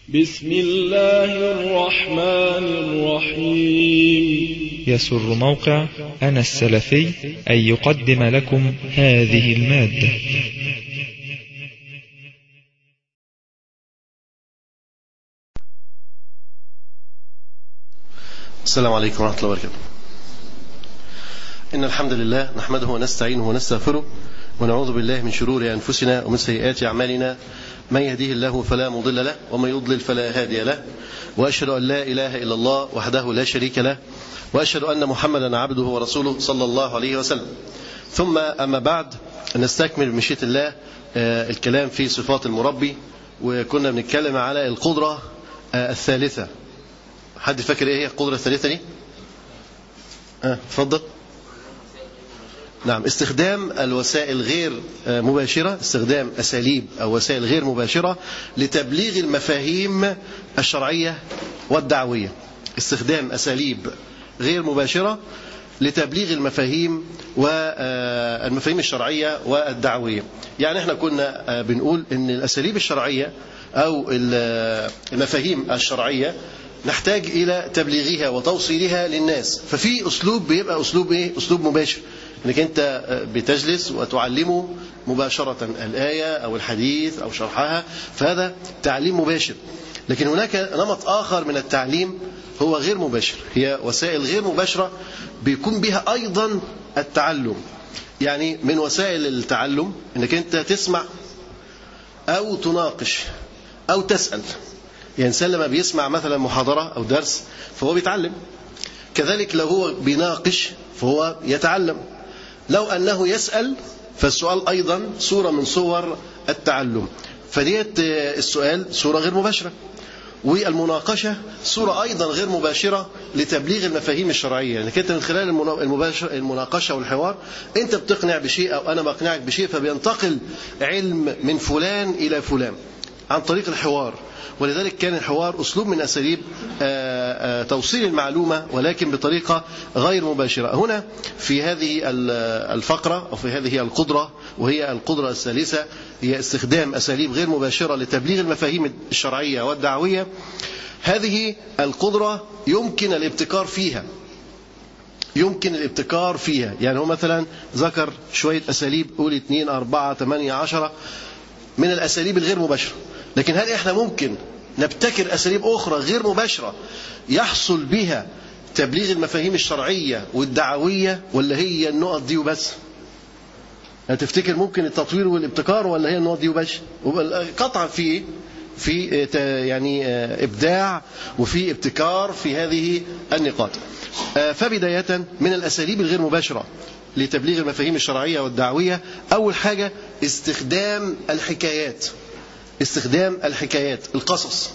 بسم الله الرحمن الرحيم يسر موقع أنا السلفي أن يقدم لكم هذه المادة السلام عليكم ورحمة الله وبركاته إن الحمد لله نحمده ونستعينه ونستغفره ونعوذ بالله من شرور أنفسنا ومن سيئات أعمالنا من يهديه الله فلا مضل له ومن يضلل فلا هادي له وأشهد أن لا إله إلا الله وحده لا شريك له وأشهد أن محمدا عبده ورسوله صلى الله عليه وسلم ثم أما بعد نستكمل بمشيئة الله الكلام في صفات المربي وكنا بنتكلم على القدرة الثالثة حد فاكر ايه هي القدرة الثالثة دي؟ اه اتفضل. نعم استخدام الوسائل غير مباشرة استخدام أساليب أو وسائل غير مباشرة لتبليغ المفاهيم الشرعية والدعوية استخدام أساليب غير مباشرة لتبليغ المفاهيم والمفاهيم الشرعية والدعوية يعني احنا كنا بنقول ان الأساليب الشرعية أو المفاهيم الشرعية نحتاج إلى تبليغها وتوصيلها للناس ففي أسلوب بيبقى أسلوب إيه؟ أسلوب مباشر انك انت بتجلس وتعلمه مباشرة الآية أو الحديث أو شرحها فهذا تعليم مباشر لكن هناك نمط آخر من التعليم هو غير مباشر هي وسائل غير مباشرة بيكون بها أيضا التعلم يعني من وسائل التعلم انك انت تسمع أو تناقش أو تسأل يعني إنسان لما بيسمع مثلا محاضرة أو درس فهو بيتعلم كذلك لو هو بيناقش فهو يتعلم لو أنه يسأل فالسؤال أيضا صورة من صور التعلم فديت السؤال صورة غير مباشرة والمناقشة صورة أيضا غير مباشرة لتبليغ المفاهيم الشرعية يعني انت من خلال المباشر المناقشة والحوار أنت بتقنع بشيء أو أنا بقنعك بشيء فبينتقل علم من فلان إلى فلان عن طريق الحوار ولذلك كان الحوار أسلوب من أساليب توصيل المعلومة ولكن بطريقة غير مباشرة هنا في هذه الفقرة أو في هذه القدرة وهي القدرة الثالثة هي استخدام أساليب غير مباشرة لتبليغ المفاهيم الشرعية والدعوية هذه القدرة يمكن الابتكار فيها يمكن الابتكار فيها يعني هو مثلا ذكر شوية أساليب قول 2 4 8 10 من الأساليب الغير مباشرة لكن هل احنا ممكن نبتكر أساليب أخرى غير مباشرة يحصل بها تبليغ المفاهيم الشرعية والدعوية ولا هي النقط دي وبس هتفتكر ممكن التطوير والابتكار ولا هي النقط دي وبس قطعا في في يعني ابداع وفي ابتكار في هذه النقاط فبداية من الأساليب الغير مباشرة لتبليغ المفاهيم الشرعية والدعوية أول حاجة استخدام الحكايات استخدام الحكايات القصص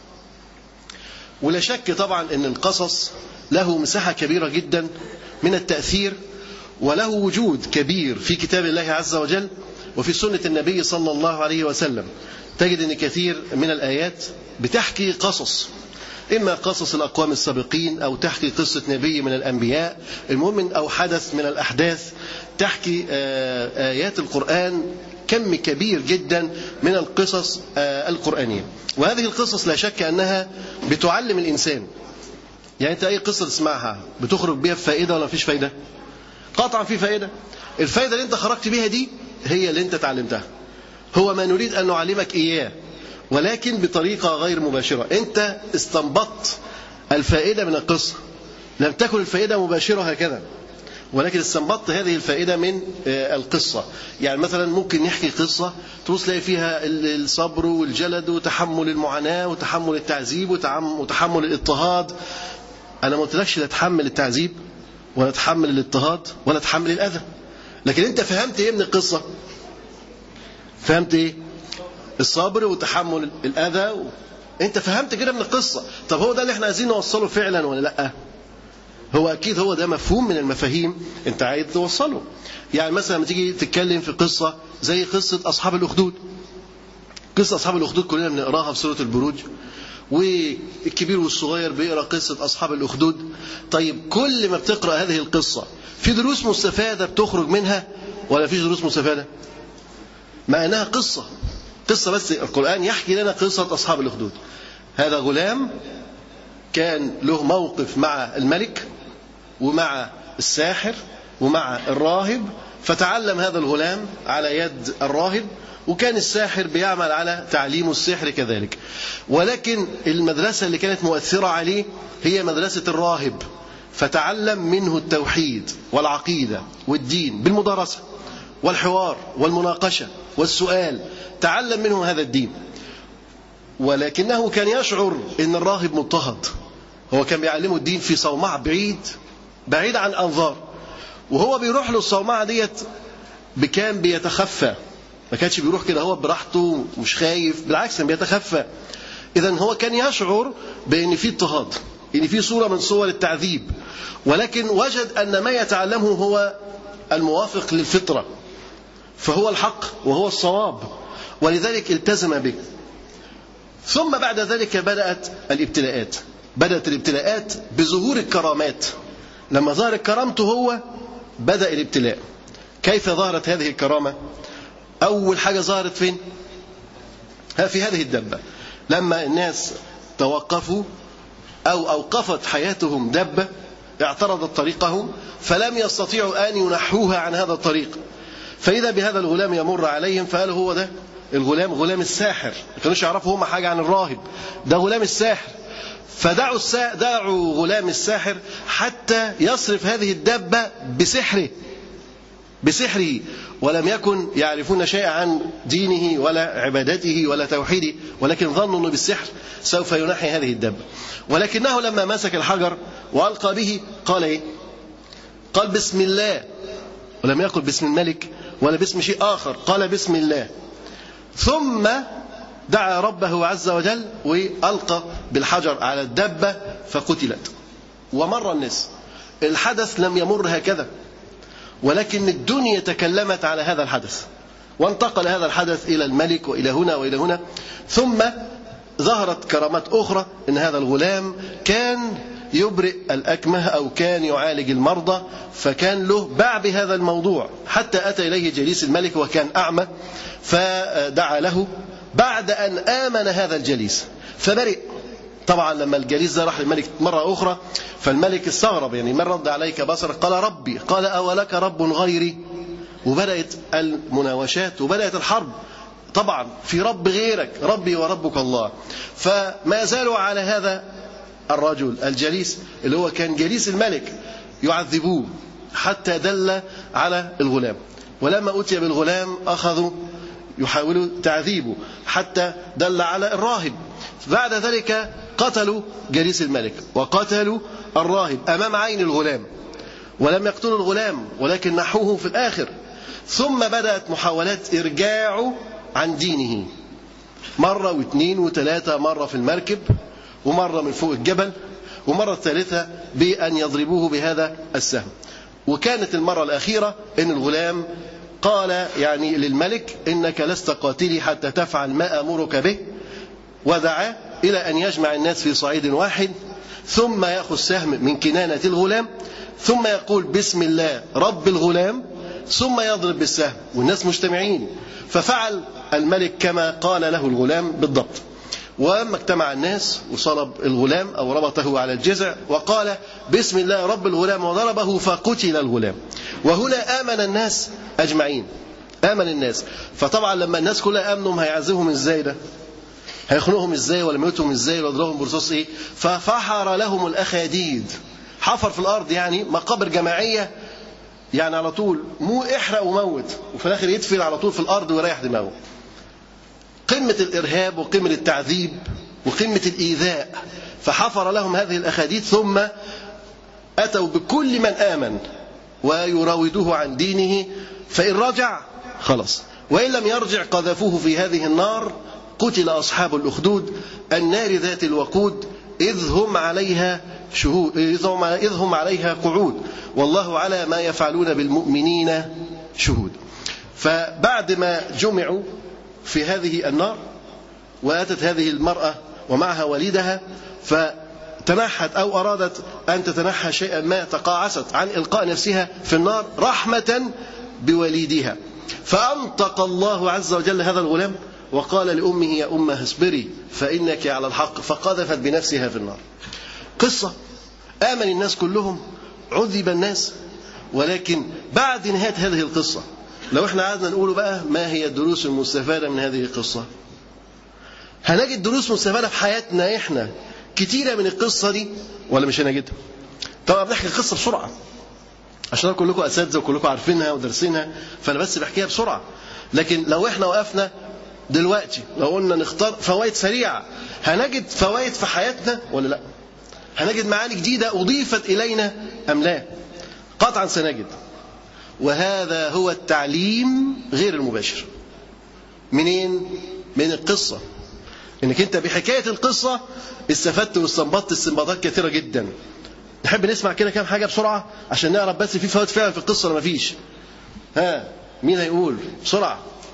ولا شك طبعا ان القصص له مساحة كبيرة جدا من التأثير وله وجود كبير في كتاب الله عز وجل وفي سنة النبي صلى الله عليه وسلم تجد ان كثير من الآيات بتحكي قصص إما قصص الأقوام السابقين أو تحكي قصة نبي من الأنبياء المهم أو حدث من الأحداث تحكي آيات القرآن كم كبير جدا من القصص القرآنية وهذه القصص لا شك أنها بتعلم الإنسان يعني أنت أي قصة تسمعها بتخرج بها بفائدة ولا مفيش فايدة قطعا في فائدة الفائدة اللي أنت خرجت بها دي هي اللي أنت تعلمتها هو ما نريد أن نعلمك إياه ولكن بطريقة غير مباشرة أنت استنبطت الفائدة من القصة لم تكن الفائدة مباشرة هكذا ولكن استنبطت هذه الفائدة من القصة يعني مثلا ممكن نحكي قصة تبص تلاقي فيها الصبر والجلد وتحمل المعاناة وتحمل التعذيب وتحمل الاضطهاد أنا ما قلتلكش لا تحمل التعذيب ولا تحمل الاضطهاد ولا تحمل الأذى لكن أنت فهمت إيه من القصة فهمت إيه الصبر وتحمل الأذى و... أنت فهمت كده من القصة طب هو ده اللي احنا عايزين نوصله فعلا ولا لأ هو أكيد هو ده مفهوم من المفاهيم أنت عايز توصله يعني مثلا لما تيجي تتكلم في قصة زي قصة أصحاب الأخدود قصة أصحاب الأخدود كلنا بنقراها في سورة البروج والكبير والصغير بيقرا قصة أصحاب الأخدود طيب كل ما بتقرأ هذه القصة في دروس مستفادة بتخرج منها ولا فيش دروس مستفادة مع أنها قصة قصة بس القرآن يحكي لنا قصة أصحاب الأخدود هذا غلام كان له موقف مع الملك ومع الساحر ومع الراهب فتعلم هذا الغلام على يد الراهب وكان الساحر بيعمل على تعليم السحر كذلك ولكن المدرسة اللي كانت مؤثرة عليه هي مدرسة الراهب فتعلم منه التوحيد والعقيدة والدين بالمدارسة والحوار والمناقشة والسؤال تعلم منه هذا الدين ولكنه كان يشعر ان الراهب مضطهد هو كان بيعلمه الدين في صومعة بعيد بعيد عن أنظار وهو بيروح له الصومعة ديت كان بيتخفى ما كانش بيروح كده هو براحته مش خايف بالعكس كان بيتخفى إذا هو كان يشعر بأن في اضطهاد ان في صوره من صور التعذيب ولكن وجد ان ما يتعلمه هو الموافق للفطره فهو الحق وهو الصواب ولذلك التزم به ثم بعد ذلك بدات الابتلاءات بدات الابتلاءات بظهور الكرامات لما ظهرت كرامته هو بدا الابتلاء كيف ظهرت هذه الكرامه اول حاجه ظهرت فين في هذه الدبه لما الناس توقفوا أو أوقفت حياتهم دبة اعترضت طريقهم فلم يستطيعوا أن ينحوها عن هذا الطريق فإذا بهذا الغلام يمر عليهم فقالوا هو ده الغلام غلام الساحر ما كانوش يعرفوا هم حاجة عن الراهب ده غلام الساحر فدعوا السا... دعوا غلام الساحر حتى يصرف هذه الدابة بسحره بسحره ولم يكن يعرفون شيئا عن دينه ولا عبادته ولا توحيده ولكن ظنوا انه بالسحر سوف ينحي هذه الدابة ولكنه لما مسك الحجر والقى به قال ايه؟ قال بسم الله ولم يقل باسم الملك ولا باسم شيء اخر قال بسم الله ثم دعا ربه عز وجل والقى بالحجر على الدابه فقتلت ومر الناس الحدث لم يمر هكذا ولكن الدنيا تكلمت على هذا الحدث وانتقل هذا الحدث إلى الملك وإلى هنا وإلى هنا ثم ظهرت كرامات أخرى أن هذا الغلام كان يبرئ الأكمه أو كان يعالج المرضى فكان له باع بهذا الموضوع حتى أتى إليه جليس الملك وكان أعمى فدعا له بعد أن آمن هذا الجليس فبرئ طبعا لما الجليس ده راح للملك مرة أخرى فالملك استغرب يعني من رد عليك بصرك قال ربي قال أولك رب غيري وبدأت المناوشات وبدأت الحرب طبعا في رب غيرك ربي وربك الله فما زالوا على هذا الرجل الجليس اللي هو كان جليس الملك يعذبوه حتى دل على الغلام ولما أتي بالغلام أخذوا يحاولوا تعذيبه حتى دل على الراهب بعد ذلك قتلوا جليس الملك وقتلوا الراهب أمام عين الغلام ولم يقتلوا الغلام ولكن نحوه في الآخر ثم بدأت محاولات إرجاعه عن دينه مرة واثنين وثلاثة مرة في المركب ومرة من فوق الجبل ومرة الثالثة بأن يضربوه بهذا السهم وكانت المرة الأخيرة أن الغلام قال يعني للملك إنك لست قاتلي حتى تفعل ما أمرك به ودعا إلى أن يجمع الناس في صعيد واحد ثم يأخذ سهم من كنانة الغلام ثم يقول بسم الله رب الغلام ثم يضرب بالسهم والناس مجتمعين ففعل الملك كما قال له الغلام بالضبط ولما اجتمع الناس وصلب الغلام أو ربطه على الجذع وقال بسم الله رب الغلام وضربه فقتل الغلام وهنا آمن الناس أجمعين آمن الناس فطبعا لما الناس كلها آمنوا هيعذبهم ازاي ده هيخنقهم ازاي ولا يموتهم ازاي ولا يضربهم برصاص ايه ففحر لهم الاخاديد حفر في الارض يعني مقابر جماعيه يعني على طول مو احرق وموت وفي الاخر يدفن على طول في الارض ويريح دماغه قمه الارهاب وقمه التعذيب وقمه الايذاء فحفر لهم هذه الاخاديد ثم اتوا بكل من امن ويراودوه عن دينه فان رجع خلاص وان لم يرجع قذفوه في هذه النار قتل أصحاب الأخدود النار ذات الوقود إذ هم عليها شهود إذ هم عليها قعود والله على ما يفعلون بالمؤمنين شهود فبعد ما جمعوا في هذه النار وأتت هذه المرأة ومعها وليدها فتنحت أو أرادت أن تتنحى شيئا ما تقاعست عن إلقاء نفسها في النار رحمة بوليدها فأنطق الله عز وجل هذا الغلام وقال لأمه يا أمه اصبري فإنك على الحق فقذفت بنفسها في النار قصة آمن الناس كلهم عذب الناس ولكن بعد نهاية هذه القصة لو احنا قعدنا نقول بقى ما هي الدروس المستفادة من هذه القصة هنجد دروس مستفادة في حياتنا احنا كتيرة من القصة دي ولا مش هنجدها طبعا بنحكي القصة بسرعة عشان كلكم اساتذه وكلكم عارفينها ودارسينها فانا بس بحكيها بسرعه لكن لو احنا وقفنا دلوقتي لو قلنا نختار فوائد سريعه هنجد فوائد في حياتنا ولا لا هنجد معاني جديده اضيفت الينا ام لا قطعا سنجد وهذا هو التعليم غير المباشر منين من القصه انك انت بحكايه القصه استفدت واستنبطت استنباطات كثيره جدا نحب نسمع كده كام حاجه بسرعه عشان نعرف بس في فوائد فعلا في القصه ولا مفيش ها مين هيقول بسرعه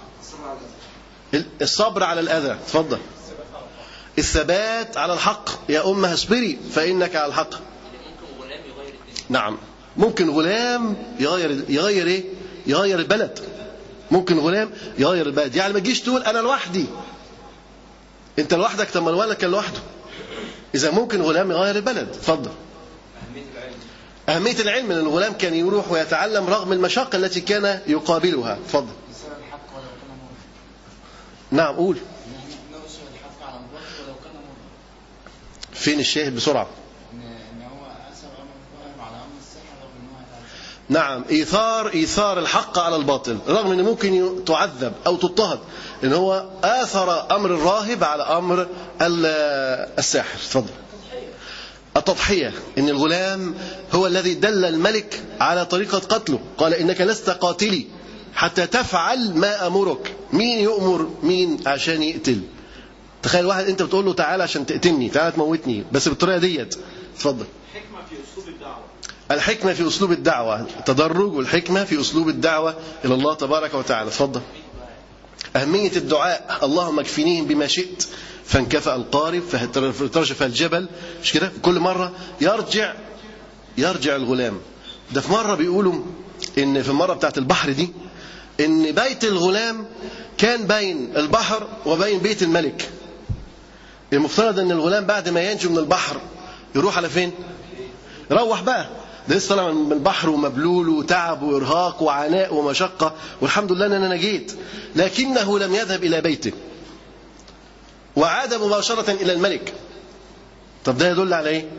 الصبر على الاذى اتفضل الثبات على الحق يا امه اصبري فانك على الحق نعم ممكن غلام يغير يغير ايه يغير البلد ممكن غلام يغير البلد يعني ما تجيش تقول انا لوحدي انت لوحدك طب ما الولد كان لوحده اذا ممكن غلام يغير البلد اتفضل أهمية العلم أن الغلام كان يروح ويتعلم رغم المشقة التي كان يقابلها تفضل نعم قول فين الشاهد بسرعة نعم إيثار إيثار الحق على الباطل رغم أنه ممكن تعذب أو تضطهد إن هو آثر أمر الراهب على أمر الساحر تفضل التضحية إن الغلام هو الذي دل الملك على طريقة قتله قال إنك لست قاتلي حتى تفعل ما أمرك مين يؤمر مين عشان يقتل تخيل واحد أنت بتقول له تعالى عشان تقتلني تعالى تموتني بس بالطريقة ديت اتفضل الحكمة في أسلوب الدعوة الحكمة في أسلوب الدعوة التدرج والحكمة في أسلوب الدعوة إلى الله تبارك وتعالى اتفضل أهمية الدعاء اللهم اكفنيهم بما شئت فانكفأ القارب فارتجف الجبل مش كده كل مرة يرجع يرجع الغلام ده في مرة بيقولوا إن في المرة بتاعت البحر دي إن بيت الغلام كان بين البحر وبين بيت الملك المفترض إن الغلام بعد ما ينجو من البحر يروح على فين؟ يروح بقى ده لسه طالع من البحر ومبلول وتعب وارهاق وعناء ومشقه والحمد لله ان انا نجيت لكنه لم يذهب الى بيته وعاد مباشره الى الملك طب ده يدل على ايه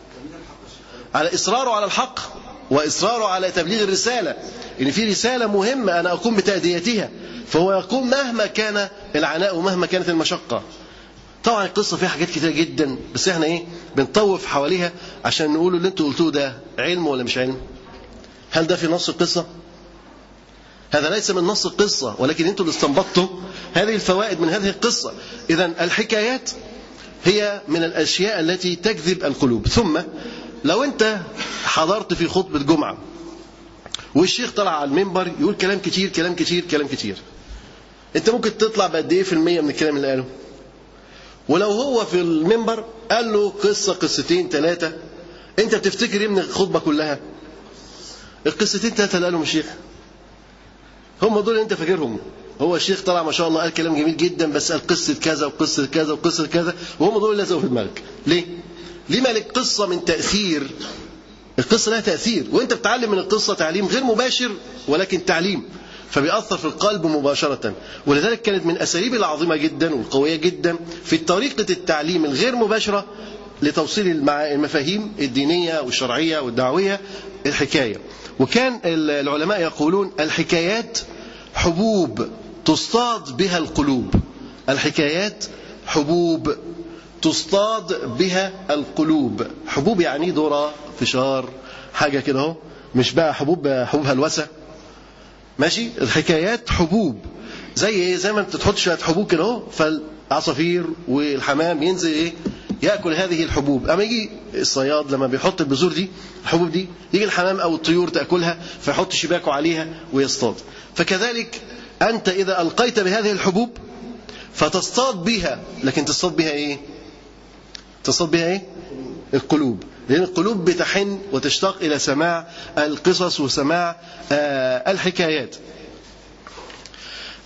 على اصراره على الحق واصراره على تبليغ الرساله ان في رساله مهمه انا اقوم بتاديتها فهو يقوم مهما كان العناء ومهما كانت المشقه طبعا القصه فيها حاجات كتير جدا بس احنا ايه بنطوف حواليها عشان نقول اللي انتوا قلتوه ده علم ولا مش علم هل ده في نص القصه هذا ليس من نص القصه ولكن انتوا اللي استنبطتوا هذه الفوائد من هذه القصه اذا الحكايات هي من الاشياء التي تجذب القلوب ثم لو انت حضرت في خطبه جمعه والشيخ طلع على المنبر يقول كلام كتير كلام كتير كلام كتير انت ممكن تطلع بقد ايه في المية من الكلام اللي قاله ولو هو في المنبر قال له قصة قصتين ثلاثة انت بتفتكر ايه من الخطبة كلها القصتين ثلاثة اللي قالهم الشيخ هم دول اللي انت فاكرهم هو الشيخ طلع ما شاء الله قال كلام جميل جدا بس قال قصة كذا وقصة كذا وقصة كذا وهم دول اللي لازقوا في دماغك ليه؟ لما للقصة من تأثير القصة لها تأثير وانت بتعلم من القصة تعليم غير مباشر ولكن تعليم فبيأثر في القلب مباشرة ولذلك كانت من أساليب العظيمة جدا والقوية جدا في طريقة التعليم الغير مباشرة لتوصيل المفاهيم الدينية والشرعية والدعوية الحكاية وكان العلماء يقولون الحكايات حبوب تصطاد بها القلوب الحكايات حبوب تصطاد بها القلوب حبوب يعني ذرة فشار حاجة كده اهو مش بقى حبوب حبوب هلوسة ماشي الحكايات حبوب زي ايه زي ما بتحط شويه حبوب كده اهو فالعصافير والحمام ينزل ايه ياكل هذه الحبوب اما يجي الصياد لما بيحط البذور دي الحبوب دي يجي الحمام او الطيور تاكلها فيحط شباكه عليها ويصطاد فكذلك انت اذا القيت بهذه الحبوب فتصطاد بها لكن تصطاد بها ايه تصطاد بها ايه القلوب لأن القلوب بتحن وتشتاق إلى سماع القصص وسماع الحكايات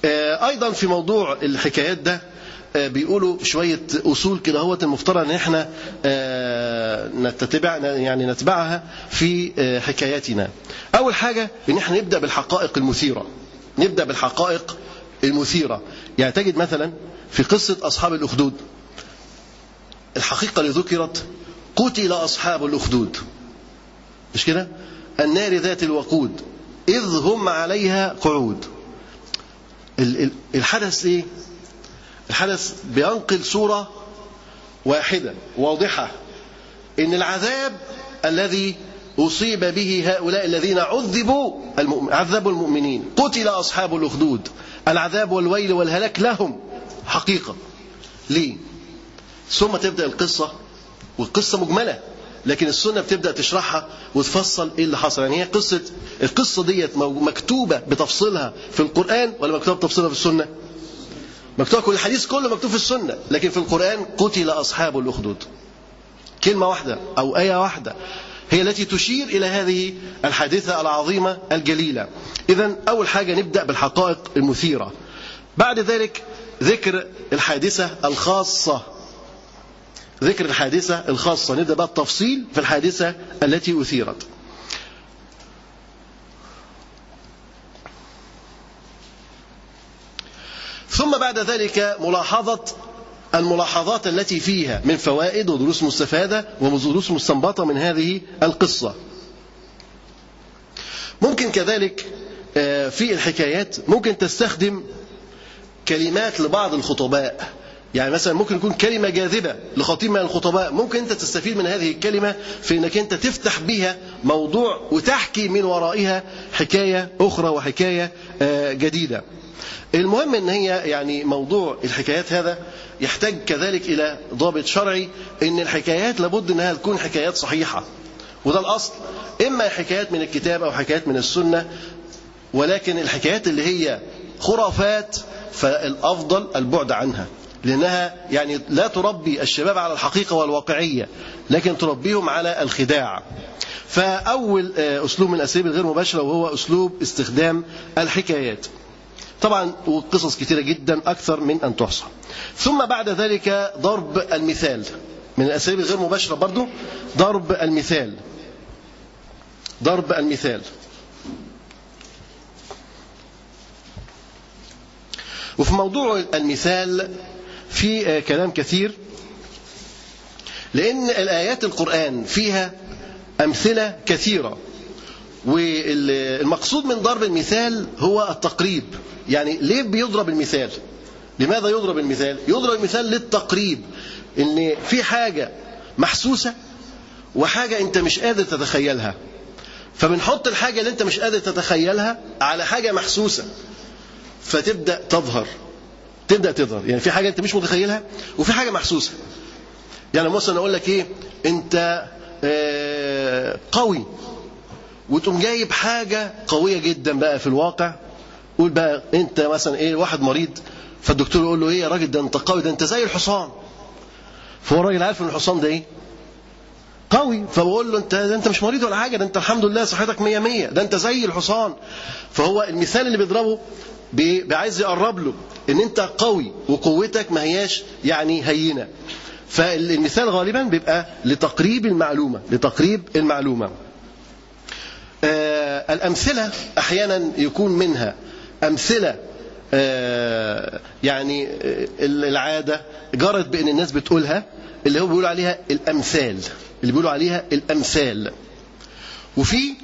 آه، أيضا في موضوع الحكايات ده آه، بيقولوا شوية أصول كده هو المفترض أن احنا آه، نتتبع يعني نتبعها في آه، حكاياتنا أول حاجة أن احنا نبدأ بالحقائق المثيرة نبدأ بالحقائق المثيرة يعني تجد مثلا في قصة أصحاب الأخدود الحقيقة اللي ذكرت قتل أصحاب الأخدود مش كده النار ذات الوقود إذ هم عليها قعود ال- ال- الحدث إيه الحدث بينقل صورة واحدة واضحة إن العذاب الذي أصيب به هؤلاء الذين عذبوا المؤمن عذبوا المؤمنين قتل أصحاب الأخدود العذاب والويل والهلاك لهم حقيقة ليه ثم تبدأ القصة والقصة مجملة لكن السنة بتبدأ تشرحها وتفصل ايه اللي حصل يعني هي قصة القصة ديت مو- مكتوبة بتفصيلها في القرآن ولا مكتوبة بتفصيلها في السنة مكتوبة كل الحديث كله مكتوب في السنة لكن في القرآن قتل أصحاب الأخدود كلمة واحدة أو آية واحدة هي التي تشير إلى هذه الحادثة العظيمة الجليلة إذا أول حاجة نبدأ بالحقائق المثيرة بعد ذلك ذكر الحادثة الخاصة ذكر الحادثة الخاصة نبدأ بقى التفصيل في الحادثة التي أثيرت ثم بعد ذلك ملاحظة الملاحظات التي فيها من فوائد ودروس مستفادة ودروس مستنبطة من هذه القصة ممكن كذلك آه، في الحكايات ممكن تستخدم كلمات لبعض الخطباء يعني مثلا ممكن يكون كلمة جاذبة لخطيب من الخطباء ممكن أنت تستفيد من هذه الكلمة في أنك أنت تفتح بها موضوع وتحكي من ورائها حكاية أخرى وحكاية آه، جديدة المهم ان هي يعني موضوع الحكايات هذا يحتاج كذلك الى ضابط شرعي ان الحكايات لابد انها تكون حكايات صحيحه وده الاصل اما حكايات من الكتاب او حكايات من السنه ولكن الحكايات اللي هي خرافات فالافضل البعد عنها لانها يعني لا تربي الشباب على الحقيقه والواقعيه لكن تربيهم على الخداع فاول آه، اسلوب من الاساليب الغير مباشره وهو اسلوب استخدام الحكايات طبعا وقصص كثيرة جدا أكثر من أن تحصى ثم بعد ذلك ضرب المثال من الأساليب الغير مباشرة برضو ضرب المثال ضرب المثال وفي موضوع المثال في آه، كلام كثير لأن الآيات القرآن فيها أمثلة كثيرة والمقصود من ضرب المثال هو التقريب يعني ليه بيضرب المثال لماذا يضرب المثال يضرب المثال للتقريب ان في حاجة محسوسة وحاجة انت مش قادر تتخيلها فبنحط الحاجة اللي انت مش قادر تتخيلها على حاجة محسوسة فتبدأ تظهر تبدأ تظهر يعني في حاجة انت مش متخيلها وفي حاجة محسوسة يعني مثلا اقول لك ايه انت آه، قوي وتقوم جايب حاجة قوية جدا بقى في الواقع قول بقى انت مثلا ايه واحد مريض فالدكتور يقول له ايه يا راجل ده انت قوي ده انت زي الحصان فهو الراجل عارف ان الحصان ده ايه قوي فبقول له انت ده انت مش مريض ولا حاجه ده انت الحمد لله صحتك مية مية ده انت زي الحصان فهو المثال اللي بيضربه بي- بيعايز يقرب له ان انت قوي وقوتك ما هياش يعني هينه فالمثال غالبا بيبقى لتقريب المعلومه لتقريب المعلومه آه، الأمثلة أحيانا يكون منها أمثلة آه، يعني آه، العادة جرت بأن الناس بتقولها اللي هو بيقولوا عليها الأمثال اللي بيقولوا عليها الأمثال وفي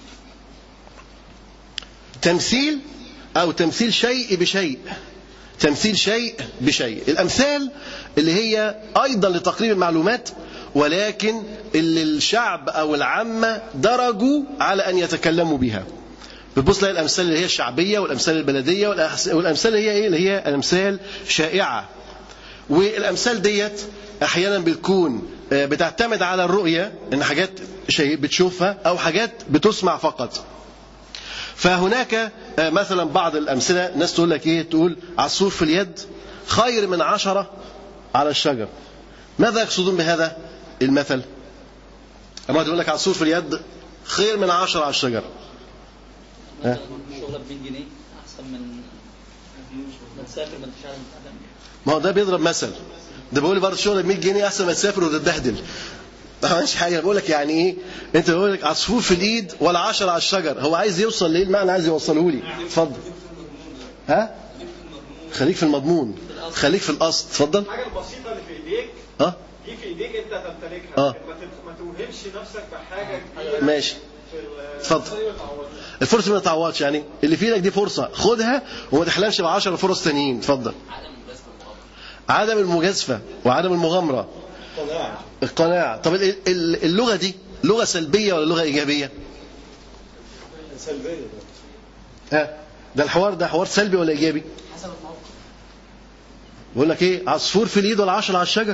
تمثيل أو تمثيل شيء بشيء تمثيل شيء بشيء الأمثال اللي هي أيضا لتقريب المعلومات ولكن اللي الشعب أو العامة درجوا على أن يتكلموا بها بتبص تلاقي الأمثال اللي هي الشعبية والأمثال البلدية والأحس- والأمثال اللي هي إيه اللي هي الأمثال شائعة والأمثال ديت أحيانا بتكون آه، بتعتمد على الرؤية إن حاجات شيء بتشوفها أو حاجات بتسمع فقط فهناك آه، مثلا بعض الأمثلة ناس تقول لك إيه تقول عصفور في اليد خير من عشرة على الشجر ماذا يقصدون بهذا المثل أما تقول لك عصفور في اليد خير من عشرة على الشجر ها؟ شغلة ب 100 جنيه احسن من ما هو ده بيضرب مثل ده بيقول لي برضه شغل ب 100 جنيه احسن ما تسافر وتتبهدل ما عملش حاجه بقول لك يعني ايه انت بقول لك عصفور في الايد ولا عشرة على الشجر هو عايز يوصل لايه المعنى عايز يوصله لي اتفضل ها خليك في المضمون خليك في الاصل اتفضل الحاجه البسيطه اللي في ايديك اه دي في ايديك انت تمتلكها آه. لكن ما تت- ما توهمش نفسك بحاجه كبيره ماشي في ال- اتفضل. الفرصة دي ما تعوضش. الفرصه ما تتعوضش يعني اللي في ايدك دي فرصه خدها وما تحلمش ب 10 فرص تانيين اتفضل عدم المجازفه وعدم المغامره القناعه طب ال- ال- اللغه دي لغه سلبيه ولا لغه ايجابيه سلبيه ها ده الحوار ده حوار سلبي ولا ايجابي بقول لك ايه عصفور في اليد ولا عشرة على الشجر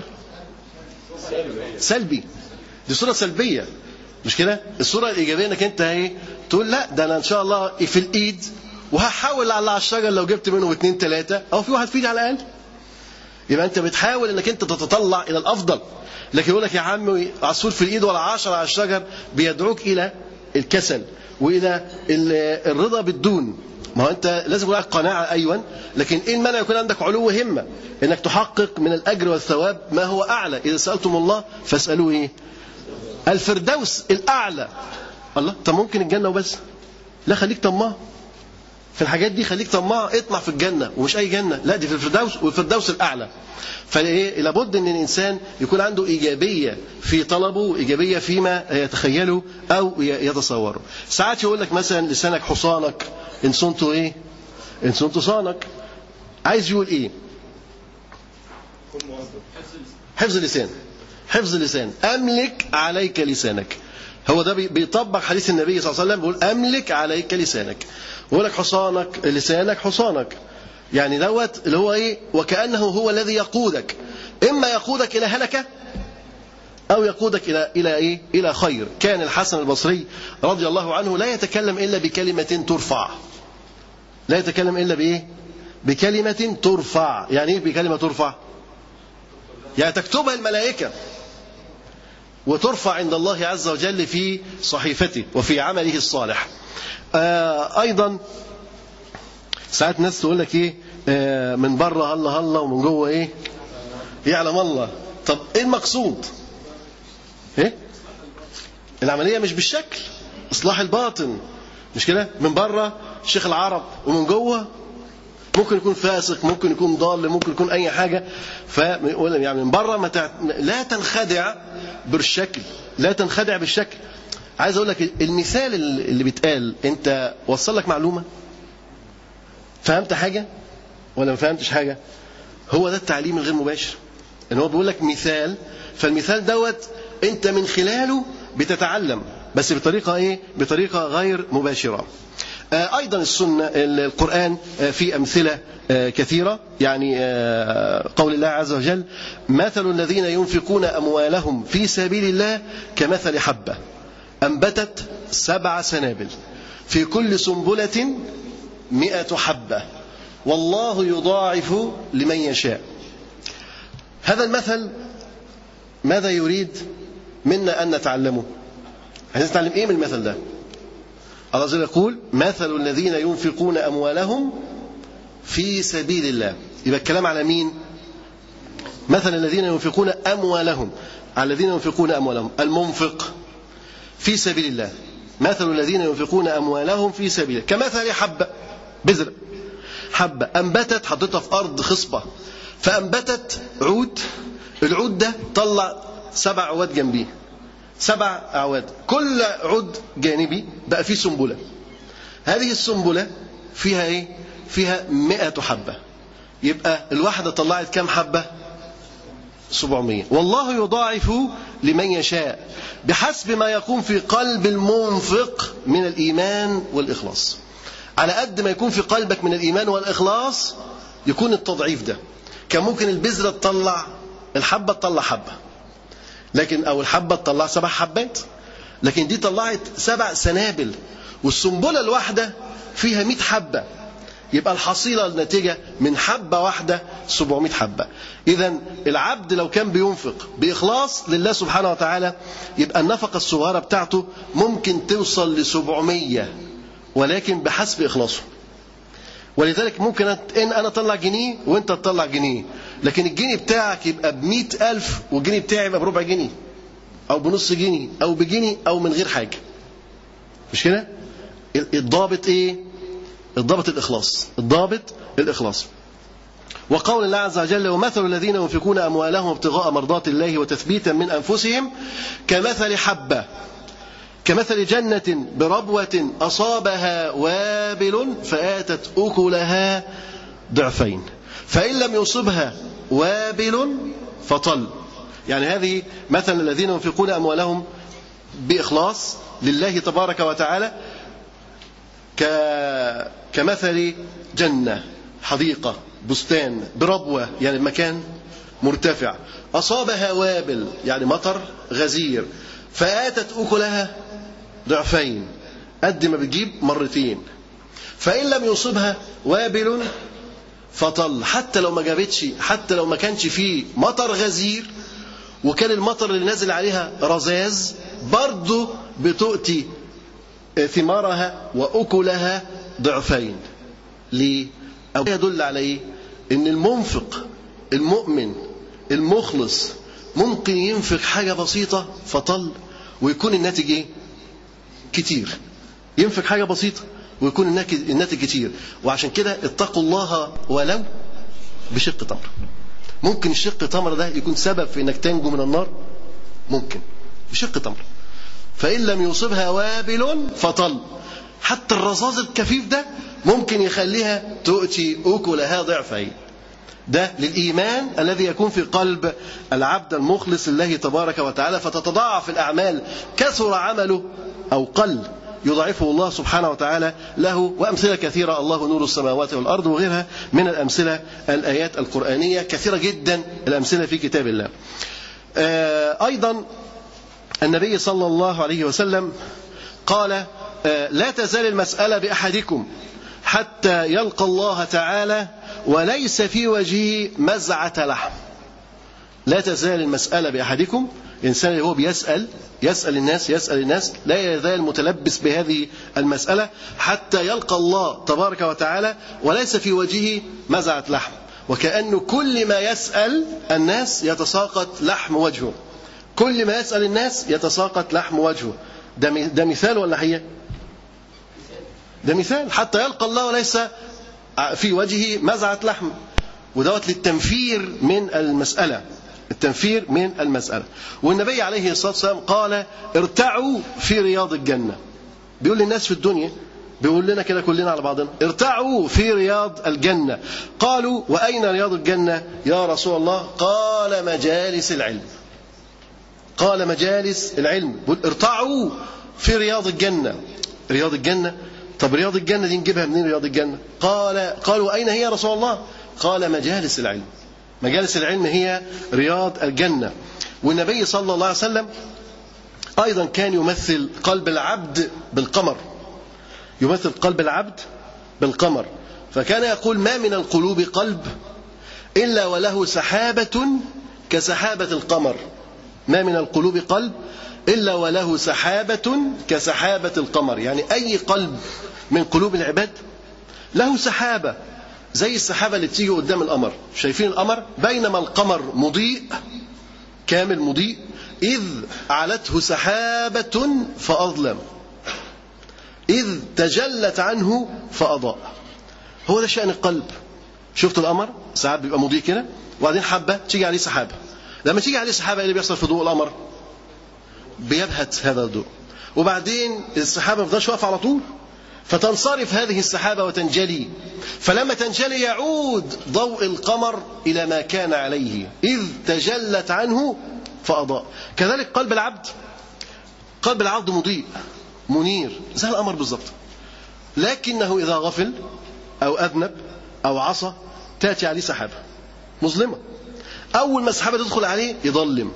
سلبي دي صوره سلبيه مش كده الصوره الايجابيه انك انت ايه تقول لا ده انا ان شاء الله في الايد وهحاول على على الشجر لو جبت منهم اثنين ثلاثه او في واحد في ايدي على الاقل يبقى انت بتحاول انك انت تتطلع الى الافضل لكن يقول لك يا عم عصفور في الايد ولا عشرة على الشجر بيدعوك الى الكسل والى ال- الرضا بالدون ما هو انت لازم يكون عندك قناعه ايوه لكن ايه المانع يكون عندك علو همه انك تحقق من الاجر والثواب ما هو اعلى اذا سالتم الله فاسالوه ايه الفردوس الاعلى الله طب ممكن الجنه وبس لا خليك طماع في الحاجات دي خليك طماع اطمع في الجنه ومش اي جنه لا دي في الفردوس والفردوس الاعلى فايه لابد ان الانسان يكون عنده ايجابيه في طلبه وايجابيه فيما يتخيله او يتصوره ساعات يقول لك مثلا لسانك حصانك ان صنت ايه ان صنت صانك عايز يقول ايه حفظ اللسان حفظ اللسان املك عليك لسانك هو ده بي- بيطبق حديث النبي صلى الله عليه وسلم بيقول املك عليك لسانك ويقول لك حصانك لسانك حصانك يعني دوت اللي هو ايه وكانه هو الذي يقودك اما يقودك الى هلكه او يقودك الى الى ايه الى خير كان الحسن البصري رضي الله عنه لا يتكلم الا بكلمه ترفع لا يتكلم الا بايه بكلمه ترفع يعني ايه بكلمه ترفع يعني تكتبها الملائكه وترفع عند الله عز وجل في صحيفته وفي عمله الصالح آه ايضا ساعات ناس تقول لك ايه آه من بره الله الله ومن جوه ايه يعلم الله طب ايه المقصود ايه العمليه مش بالشكل اصلاح الباطن مش كده من بره شيخ العرب ومن جوه ممكن يكون فاسق ممكن يكون ضال ممكن يكون اي حاجه ف يعني من بره ما تع... لا تنخدع بالشكل لا تنخدع بالشكل عايز اقول لك المثال اللي بيتقال انت وصل لك معلومه فهمت حاجه ولا ما فهمتش حاجه هو ده التعليم الغير مباشر ان هو بيقول لك مثال فالمثال دوت انت من خلاله بتتعلم بس بطريقه ايه بطريقه غير مباشره آه، ايضا السنه القران آه، في امثله آه، كثيره يعني آه، قول الله عز وجل مثل الذين ينفقون اموالهم في سبيل الله كمثل حبه انبتت سبع سنابل في كل سنبله مئة حبه والله يضاعف لمن يشاء هذا المثل ماذا يريد منا ان نتعلمه عايزين نتعلم ايه من المثل ده الله عز وجل يقول مثل الذين ينفقون اموالهم في سبيل الله يبقى الكلام على مين مثل الذين ينفقون اموالهم على الذين ينفقون اموالهم المنفق في سبيل الله مثل الذين ينفقون اموالهم في سبيل الله كمثل حبه بذره حبه انبتت حطيتها في ارض خصبه فانبتت عود العود ده طلع سبع عواد جنبيه سبع أعواد كل عود جانبي بقى فيه سنبلة هذه السنبلة فيها إيه؟ فيها مئة حبة يبقى الواحدة طلعت كم حبة 700 والله يضاعف لمن يشاء بحسب ما يكون في قلب المنفق من الإيمان والإخلاص على قد ما يكون في قلبك من الإيمان والإخلاص يكون التضعيف ده كان ممكن البذرة تطلع الحبة تطلع حبة لكن او الحبه تطلع سبع حبات لكن دي طلعت سبع سنابل والسنبله الواحده فيها 100 حبه يبقى الحصيله الناتجه من حبه واحده 700 حبه اذا العبد لو كان بينفق باخلاص لله سبحانه وتعالى يبقى النفقه الصغيره بتاعته ممكن توصل ل 700 ولكن بحسب اخلاصه ولذلك ممكن ان انا اطلع جنيه وانت تطلع جنيه لكن الجنيه بتاعك يبقى بمئة ألف والجنيه بتاعي يبقى بربع جنيه أو بنص جنيه أو بجنيه أو من غير حاجة مش كده؟ الضابط إيه؟ الضابط الإخلاص الضابط الإخلاص وقول الله عز وجل ومثل الذين ينفقون أموالهم ابتغاء مرضات الله وتثبيتا من أنفسهم كمثل حبة كمثل جنة بربوة أصابها وابل فآتت أكلها ضعفين فإن لم يصبها وابل فطل يعني هذه مثل الذين ينفقون أموالهم بإخلاص لله تبارك وتعالى كمثل جنة حديقة بستان بربوة يعني مكان مرتفع أصابها وابل يعني مطر غزير فآتت أكلها ضعفين قد ما بتجيب مرتين فإن لم يصبها وابل فطل حتى لو ما جابتش حتى لو ما كانش فيه مطر غزير وكان المطر اللي نازل عليها رذاذ برضه بتؤتي ثمارها وأكلها ضعفين ليه؟ أو يدل على إيه؟ إن المنفق المؤمن المخلص ممكن ينفق حاجة بسيطة فطل ويكون الناتج إيه؟ كتير ينفق حاجة بسيطة ويكون الناتج كتير وعشان كده اتقوا الله ولو بشق تمر ممكن الشق تمر ده يكون سبب في انك تنجو من النار ممكن بشق تمر فإن لم يصبها وابل فطل حتى الرصاص الكفيف ده ممكن يخليها تؤتي أكلها ضعفين ده للإيمان الذي يكون في قلب العبد المخلص لله تبارك وتعالى فتتضاعف الأعمال كثر عمله أو قل يضاعفه الله سبحانه وتعالى له وأمثلة كثيرة الله نور السماوات والأرض وغيرها من الأمثلة الآيات القرآنية كثيرة جدا الأمثلة في كتاب الله أيضا النبي صلى الله عليه وسلم قال لا تزال المسألة بأحدكم حتى يلقى الله تعالى وليس في وجهه مزعة لحم لا تزال المسألة بأحدكم الإنسان اللي هو بيسأل يسأل الناس يسأل الناس لا يزال متلبس بهذه المسألة حتى يلقى الله تبارك وتعالى وليس في وجهه مزعة لحم وكأنه كل ما يسأل الناس يتساقط لحم وجهه كل ما يسأل الناس يتساقط لحم وجهه ده ده مثال ولا حقيقة؟ ده مثال حتى يلقى الله وليس في وجهه مزعة لحم ودوت للتنفير من المسألة التنفير من المسألة والنبي عليه الصلاة والسلام قال ارتعوا في رياض الجنة بيقول للناس في الدنيا بيقول لنا كده كلنا على بعضنا ارتعوا في رياض الجنة قالوا وأين رياض الجنة يا رسول الله قال مجالس العلم قال مجالس العلم ارتعوا في رياض الجنة رياض الجنة طب رياض الجنة دي نجيبها منين رياض الجنة قال قالوا أين هي يا رسول الله قال مجالس العلم مجالس العلم هي رياض الجنة والنبي صلى الله عليه وسلم أيضا كان يمثل قلب العبد بالقمر يمثل قلب العبد بالقمر فكان يقول ما من القلوب قلب إلا وله سحابة كسحابة القمر ما من القلوب قلب إلا وله سحابة كسحابة القمر يعني أي قلب من قلوب العباد له سحابة زي السحابة اللي بتيجي قدام القمر شايفين القمر بينما القمر مضيء كامل مضيء إذ علته سحابة فأظلم إذ تجلت عنه فأضاء هو ده شأن القلب شفت القمر ساعات بيبقى مضيء كده وبعدين حبة تيجي عليه سحابة لما تيجي عليه سحابة ايه اللي بيحصل في ضوء القمر بيبهت هذا الضوء وبعدين السحابة ما بتفضلش واقفة على طول فتنصرف هذه السحابة وتنجلي فلما تنجلي يعود ضوء القمر إلى ما كان عليه إذ تجلت عنه فأضاء كذلك قلب العبد قلب العبد مضيء منير زي القمر بالضبط لكنه إذا غفل أو أذنب أو عصى تأتي عليه سحابة مظلمة أول ما السحابة تدخل عليه يظلم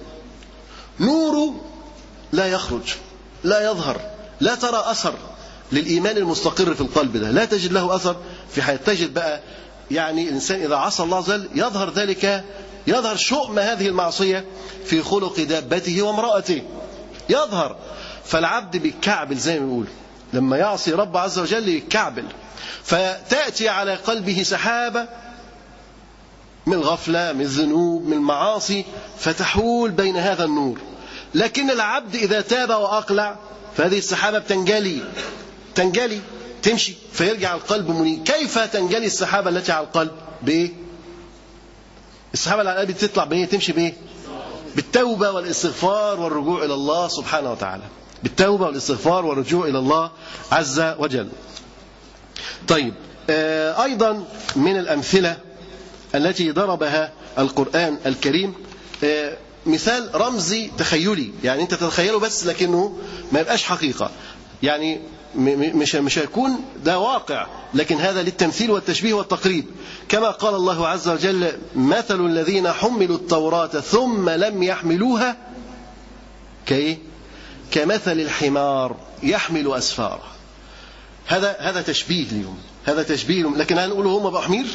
نوره لا يخرج لا يظهر لا ترى أثر للإيمان المستقر في القلب ده لا تجد له أثر في حياة تجد بقى يعني الإنسان إذا عصى الله عز وجل يظهر ذلك يظهر شؤم هذه المعصية في خلق دابته وامرأته يظهر فالعبد بالكعب زي ما بيقول لما يعصي رب عز وجل يتكعبل فتأتي على قلبه سحابة من الغفلة من الذنوب من المعاصي فتحول بين هذا النور لكن العبد إذا تاب وأقلع فهذه السحابة بتنجلي تنجلي تمشي فيرجع القلب منيب كيف تنجلي السحابة التي على القلب بإيه السحابة اللي على القلب تطلع بإيه تمشي بإيه بالتوبة والاستغفار والرجوع إلى الله سبحانه وتعالى بالتوبة والاستغفار والرجوع إلى الله عز وجل طيب آه، أيضا من الأمثلة التي ضربها القرآن الكريم آه، مثال رمزي تخيلي يعني أنت تتخيله بس لكنه ما يبقاش حقيقة يعني م- م- مش مش هيكون ده واقع لكن هذا للتمثيل والتشبيه والتقريب كما قال الله عز وجل مثل الذين حملوا التوراة ثم لم يحملوها كايه كمثل الحمار يحمل اسفارا هذا هذا تشبيه لهم هذا تشبيه لهم لكن هل نقول هم بقوا حمير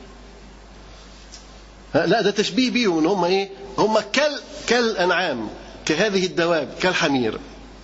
ها، لا ده تشبيه بيهم ان هم ايه هم كال كالانعام كهذه الدواب كالحمير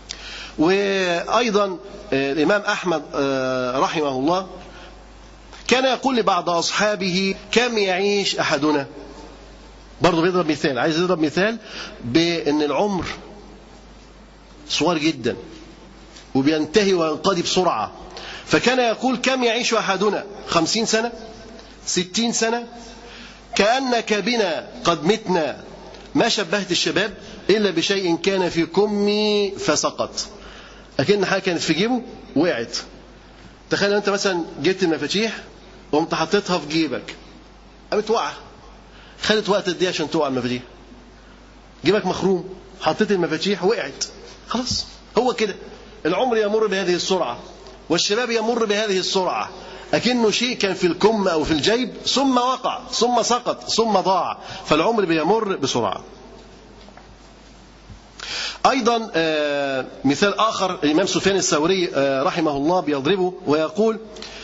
وايضا آه، الامام احمد آه، رحمه الله كان يقول لبعض اصحابه كم يعيش احدنا برضه بيضرب مثال عايز يضرب مثال بان العمر صغير جدا وبينتهي وينقضي بسرعه فكان يقول كم يعيش احدنا خمسين سنه ستين سنه كانك بنا قد متنا ما شبهت الشباب الا بشيء كان في كمي فسقط لكن حاجه كانت في جيبه وقعت تخيل انت مثلا جبت المفاتيح وقمت حطيتها في جيبك قامت واقعه خدت وقت قد ايه عشان تقع المفاتيح جيبك مخروم حطيت المفاتيح وقعت خلاص هو كده العمر يمر بهذه السرعه والشباب يمر بهذه السرعه أكنه شيء كان في الكم أو في الجيب ثم وقع ثم سقط ثم ضاع فالعمر بيمر بسرعة أيضا آه، مثال آخر الإمام سفيان الثوري آه، رحمه الله بيضربه ويقول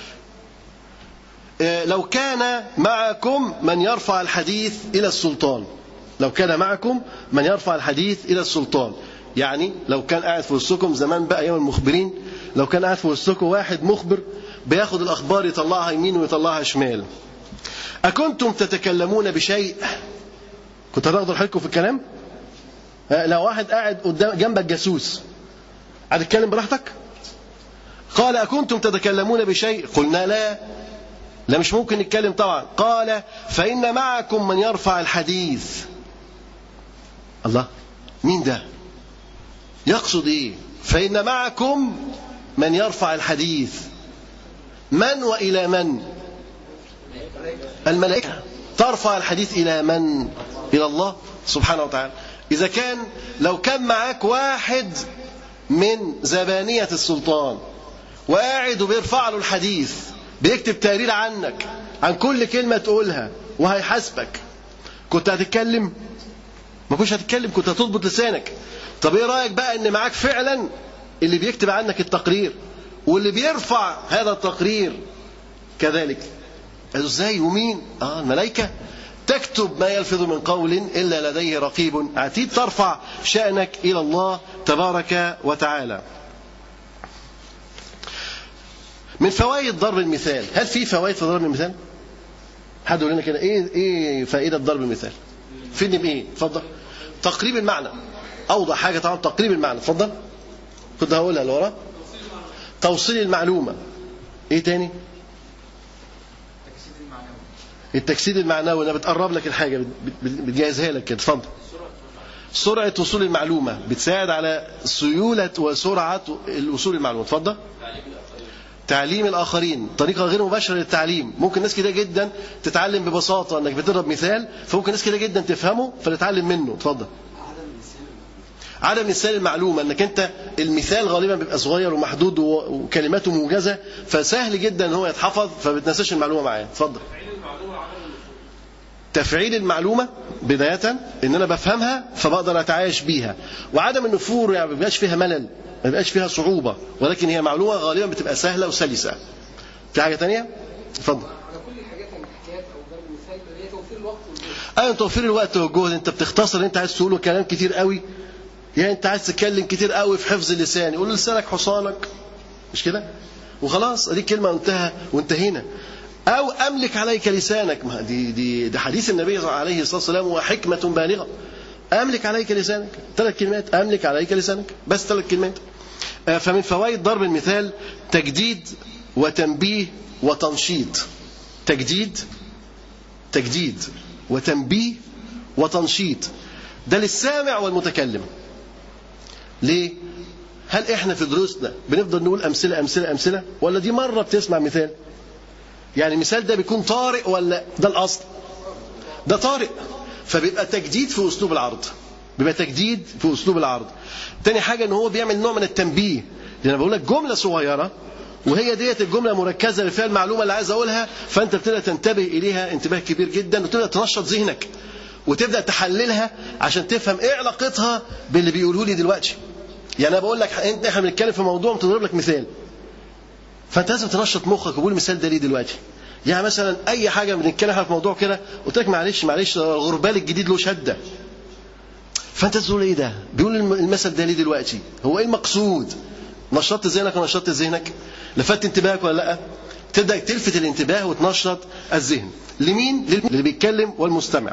آه، لو كان معكم من يرفع الحديث إلى السلطان لو كان معكم من يرفع الحديث إلى السلطان يعني لو كان قاعد في وسطكم زمان بقى أيام المخبرين لو كان قاعد في وسطكم واحد مخبر بياخد الأخبار يطلعها يمين ويطلعها شمال أكنتم تتكلمون بشيء كنت هتاخدوا حالكم في الكلام آه، لو واحد قاعد قدام جنبك جاسوس هتتكلم براحتك قال أكنتم تتكلمون بشيء قلنا لا لا مش ممكن نتكلم طبعا قال فإن معكم من يرفع الحديث الله مين ده يقصد ايه فإن معكم من يرفع الحديث من وإلى من الملائكة ترفع الحديث إلى من إلى الله سبحانه وتعالى إذا كان لو كان معاك واحد من زبانية السلطان وقاعد وبيرفع له الحديث بيكتب تقرير عنك عن كل كلمة تقولها وهيحاسبك كنت هتتكلم ما كنتش هتتكلم كنت هتضبط لسانك طب ايه رأيك بقى ان معاك فعلا اللي بيكتب عنك التقرير واللي بيرفع هذا التقرير كذلك قالوا ازاي ومين اه الملائكة تكتب ما يلفظ من قول إلا لديه رقيب عتيد ترفع شأنك إلى الله تبارك وتعالى من فوائد ضرب المثال هل في فوائد في ضرب المثال حد يقول لنا كده ايه ايه فائده ضرب المثال فيدني بايه اتفضل تقريب المعنى اوضح حاجه طبعا تقريب المعنى اتفضل كنت هقولها لورا توصيل المعلومه ايه تاني التجسيد المعنوي انا بتقرب لك الحاجه بت- بت- بتجهزها لك كده اتفضل سرعه وصول المعلومه بتساعد على سيوله وسرعه الوصول المعلومه اتفضل تعليم الاخرين طريقه غير مباشره للتعليم ممكن ناس كده جدا تتعلم ببساطه انك بتضرب مثال فممكن ناس كده جدا تفهمه فتتعلم منه اتفضل عدم نسيان المعلومه انك انت المثال غالبا بيبقى صغير ومحدود و- وكلماته موجزه فسهل جدا ان هو يتحفظ فبتنساش المعلومه معاه اتفضل تفعيل المعلومة بداية إن أنا بفهمها فبقدر أتعايش بيها وعدم النفور يعني ما بيبقاش فيها ملل ما بيبقاش فيها صعوبة ولكن هي معلومة غالبا بتبقى سهلة وسلسة في حاجة تانية؟ اتفضل على كل الحاجات الحكايات او ضرب المثال هي توفير الوقت والجهد أيوة توفير الوقت والجهد أنت بتختصر أنت عايز تقوله كلام كتير قوي يعني أنت عايز تتكلم كتير قوي في حفظ اللسان يقول لسانك حصانك مش كده وخلاص ادي كلمه انتهى وانتهينا او املك عليك لسانك ما دي دي ده حديث النبي عليه الصلاه والسلام وحكمه بالغه املك عليك لسانك ثلاث كلمات املك عليك لسانك بس ثلاث كلمات آه، فمن فوائد ضرب المثال تجديد وتنبيه وتنشيط تجديد تجديد وتنبيه وتنشيط ده للسامع والمتكلم ليه هل احنا في دروسنا بنفضل نقول امثله امثله امثله ولا دي مره بتسمع مثال يعني المثال ده بيكون طارئ ولا ده الاصل ده طارئ فبيبقى تجديد في اسلوب العرض بيبقى تجديد في اسلوب العرض تاني حاجه ان هو بيعمل نوع من التنبيه لان انا بقول لك جمله صغيره وهي ديت الجمله مركزه اللي فيها المعلومه اللي عايز اقولها فانت بتبدا تنتبه اليها انتباه كبير جدا وتبدا تنشط ذهنك وتبدا تحللها عشان تفهم ايه علاقتها باللي بيقوله لي دلوقتي يعني انا بقول لك انت احنا بنتكلم في موضوع بتضرب لك مثال فانت لازم تنشط مخك وقول المثال ده ليه دلوقتي يعني مثلا اي حاجه بنتكلم احنا في موضوع كده قلت لك معلش معلش الغربال الجديد له شده فانت تقول ايه ده بيقول الم- المثل ده ليه دلوقتي هو ايه المقصود نشطت ذهنك ونشطت ذهنك لفت انتباهك ولا لا تبدا تلفت الانتباه وتنشط الذهن لمين للي بيتكلم والمستمع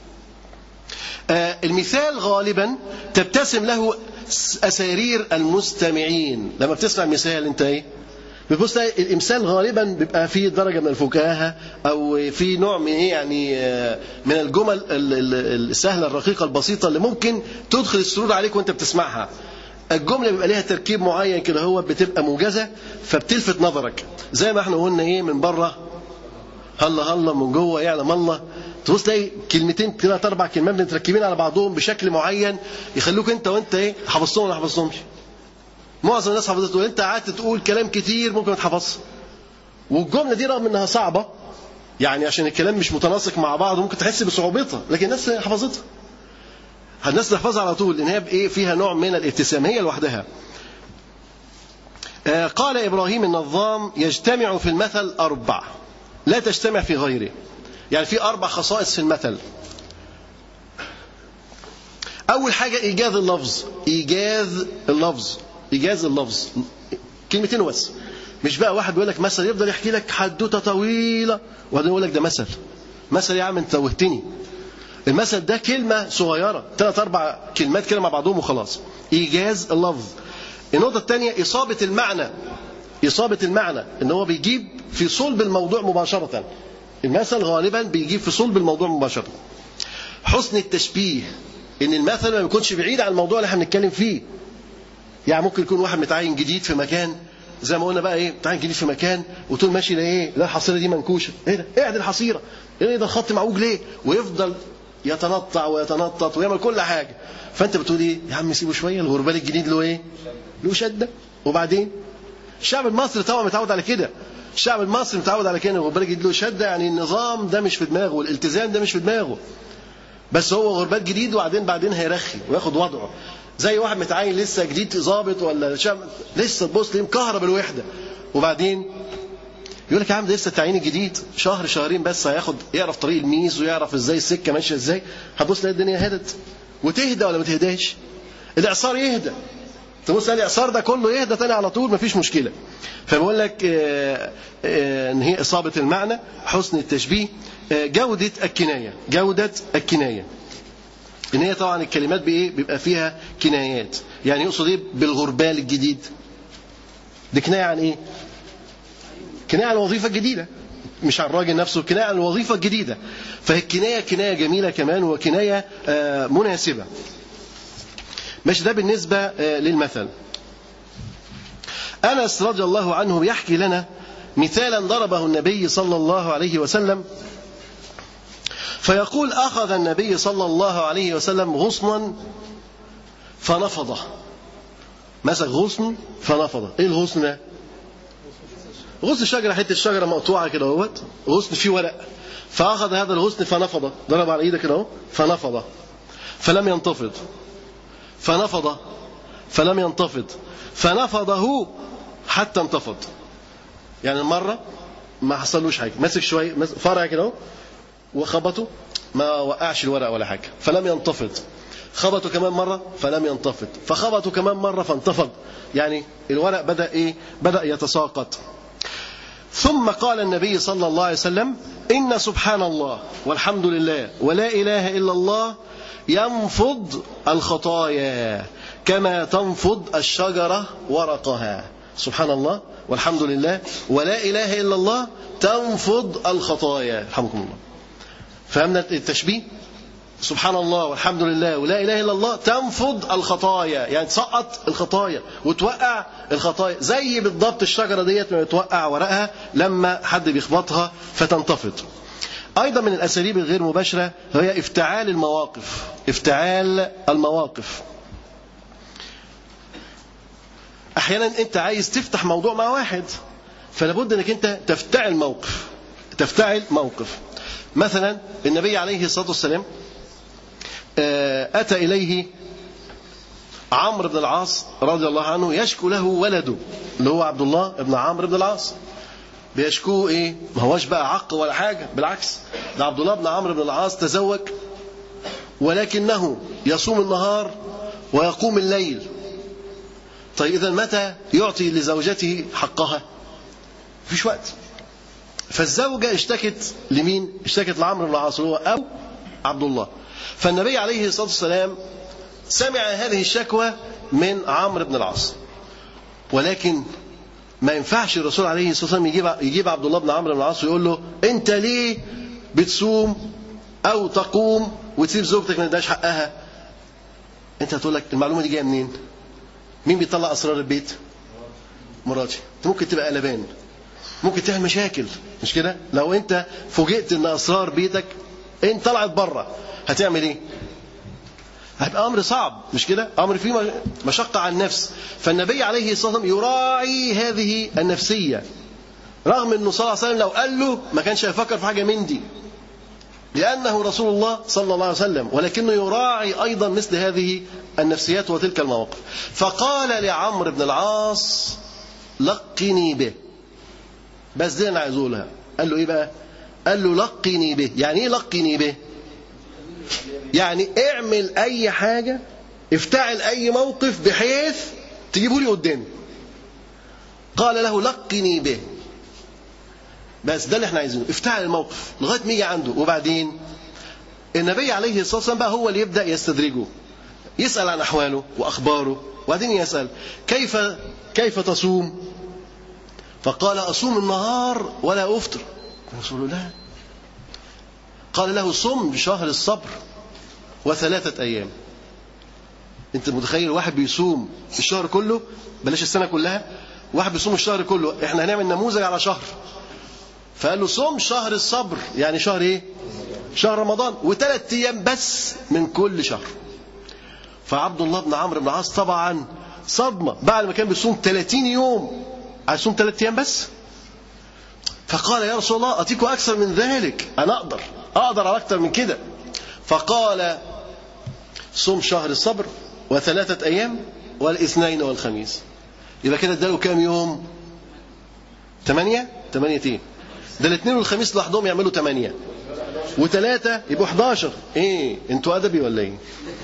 آه، المثال غالبا تبتسم له س- اسارير المستمعين لما بتسمع مثال انت ايه بتبص تلاقي الامثال غالبا بيبقى فيه درجه من الفكاهه او في نوع من ايه يعني آه، من الجمل ال- ال- السهله الرقيقه البسيطه اللي ممكن تدخل السرور عليك وانت بتسمعها الجمله بيبقى ليها تركيب معين كده هو بتبقى موجزه فبتلفت نظرك زي ما احنا قلنا ايه من بره هلا هلا من جوه يعلم الله تبص تلاقي كلمتين ثلاث اربع كلمات متركبين على بعضهم بشكل معين يخلوك انت وانت ايه حفظتهم ولا حفظتهمش معظم الناس حفظته انت قعدت تقول كلام كتير ممكن ما تحفظش والجمله دي رغم انها صعبه يعني عشان الكلام مش متناسق مع بعض ممكن تحس بصعوبتها لكن الناس حفظتها الناس تحفظها على طول لان هي بايه فيها نوع من الابتسام هي لوحدها آه، قال ابراهيم النظام يجتمع في المثل اربع لا تجتمع في غيره يعني في اربع خصائص في المثل اول حاجه ايجاز اللفظ ايجاز اللفظ ايجاز اللفظ كلمتين بس مش بقى واحد بيقول لك مثل يفضل يحكي لك حدوته طويله وبعدين يقول لك ده مثل مثل يا عم انت توهتني المثل ده كلمه صغيره ثلاث اربع كلمات كده مع بعضهم وخلاص ايجاز اللفظ النقطه الثانيه اصابه المعنى اصابه المعنى ان هو بيجيب في صلب الموضوع مباشره المثل غالبا بيجيب في صلب الموضوع مباشره حسن التشبيه ان المثل ما بيكونش بعيد عن الموضوع اللي احنا بنتكلم فيه يعني ممكن يكون واحد متعين جديد في مكان زي ما قلنا بقى ايه متعين جديد في مكان وطول ماشي لا ايه لا الحصيره دي منكوشه ايه ده ايه ده الحصيره ايه ده الخط معوج ليه ويفضل يتنطع ويتنطط ويعمل كل حاجه فانت بتقول ايه يا عم سيبه شويه الغربال الجديد له ايه له شده وبعدين الشعب المصري طبعا متعود على كده الشعب المصري متعود على كده الغربال الجديد له شده يعني النظام ده مش في دماغه والالتزام ده مش في دماغه بس هو غربال جديد وبعدين بعدين هيرخي وياخد وضعه زي واحد متعين لسه جديد ظابط ولا شاب لسه تبص ليه مكهرب الوحده وبعدين يقول لك يا عم ده لسه التعيين الجديد شهر شهرين بس هياخد يعرف طريق الميز ويعرف ازاي السكه ماشيه ازاي هتبص تلاقي الدنيا هدت وتهدى ولا ما تهداش الاعصار يهدى تبص تلاقي الاعصار ده كله يهدى تاني على طول مفيش مشكله فبقول لك آه، آه، ان هي اصابه المعنى حسن التشبيه آه، جوده الكنايه جوده الكنايه ان هي طبعا الكلمات بايه بيبقى فيها كنايات يعني يقصد ايه بالغربال الجديد دي كنايه عن ايه كنايه عن الوظيفه الجديده مش عن الراجل نفسه كنايه عن الوظيفه الجديده فهي الكنايه كنايه جميله كمان وكنايه آه، مناسبه ماشي ده بالنسبه آه، للمثل انس رضي الله عنه يحكي لنا مثالا ضربه النبي صلى الله عليه وسلم فيقول أخذ النبي صلى الله عليه وسلم غصنا فنفضه مسك غصن فنفضه ايه الغصن ده غصن شجرة حتة شجرة مقطوعة كده اهوت غصن فيه ورق فأخذ هذا الغصن فنفضه ضرب على ايده كده اهو فنفضه فلم ينتفض فنفضه فلم ينتفض فنفضه حتى انتفض يعني المرة ما حصلوش حاجة مسك شوية فرع كده اهو وخبطه ما وقعش الورق ولا حاجة فلم ينتفض خبطوا كمان مرة فلم ينتفض فخبطوا كمان مرة فانتفض يعني الورق بدأ إيه بدأ يتساقط ثم قال النبي صلى الله عليه وسلم إن سبحان الله والحمد لله ولا إله إلا الله ينفض الخطايا كما تنفض الشجرة ورقها سبحان الله والحمد لله ولا إله إلا الله تنفض الخطايا رحمكم الله فهمنا التشبيه سبحان الله والحمد لله ولا إله إلا الله تنفض الخطايا يعني تسقط الخطايا وتوقع الخطايا زي بالضبط الشجرة ديت ما بتوقع ورقها لما حد بيخبطها فتنتفض أيضا من الأساليب الغير مباشرة هي افتعال المواقف افتعال المواقف أحيانا أنت عايز تفتح موضوع مع واحد فلابد أنك أنت تفتعل موقف تفتعل موقف مثلا النبي عليه الصلاة والسلام أتى إليه عمرو بن العاص رضي الله عنه يشكو له ولده اللي هو عبد الله بن عمرو بن العاص بيشكوه ايه ما هوش بقى عق ولا حاجة بالعكس ده عبد الله بن عمرو بن العاص تزوج ولكنه يصوم النهار ويقوم الليل طيب إذا متى يعطي لزوجته حقها فيش وقت فالزوجة اشتكت لمين اشتكت لعمرو بن العاص هو أو عبد الله فالنبي عليه الصلاة والسلام سمع هذه الشكوى من عمرو بن العاص ولكن ما ينفعش الرسول عليه الصلاة والسلام يجيب, يجيب عبد الله بن عمرو بن العاص ويقول له أنت ليه بتصوم أو تقوم وتسيب زوجتك ما تداش حقها أنت هتقول لك المعلومة دي جاية منين مين بيطلع أسرار البيت مراتي أنت ممكن تبقى قلبان ممكن تعمل مشاكل مش كده لو أنت فوجئت أن أسرار بيتك انت طلعت بره هتعمل ايه هيبقى امر صعب مش كده امر فيه مشقه على النفس فالنبي عليه الصلاه والسلام يراعي هذه النفسيه رغم انه صلى الله عليه وسلم لو قال له ما كانش هيفكر في حاجه من دي لانه رسول الله صلى الله عليه وسلم ولكنه يراعي ايضا مثل هذه النفسيات وتلك المواقف فقال لعمرو بن العاص لقني به بس دي انا عايز اقولها قال له ايه بقى قال له لقني به يعني ايه لقني به يعني اعمل اي حاجة افتعل اي موقف بحيث تجيبه لي قدامي قال له لقني به بس ده اللي احنا عايزينه افتعل الموقف لغايه ما يجي عنده وبعدين النبي عليه الصلاه والسلام بقى هو اللي يبدا يستدرجه يسال عن احواله واخباره وبعدين يسال كيف كيف تصوم فقال اصوم النهار ولا افطر الرسول لا قال له صم بشهر الصبر وثلاثة أيام أنت متخيل واحد بيصوم الشهر كله بلاش السنة كلها واحد بيصوم الشهر كله احنا هنعمل نموذج على شهر فقال له صم شهر الصبر يعني شهر ايه شهر رمضان وثلاث ايام بس من كل شهر فعبد الله بن عمرو بن العاص طبعا صدمة بعد ما كان بيصوم 30 يوم عايز يصوم ثلاث ايام بس فقال يا رسول الله أتيك أكثر من ذلك أنا أقدر أقدر على أكثر من كده فقال صوم شهر الصبر وثلاثة أيام والاثنين والخميس يبقى كده اداله كام يوم ثمانية ثمانية ايه ده الاثنين والخميس لوحدهم يعملوا ثمانية وثلاثة يبقوا 11 ايه انتوا ادبي ولا ايه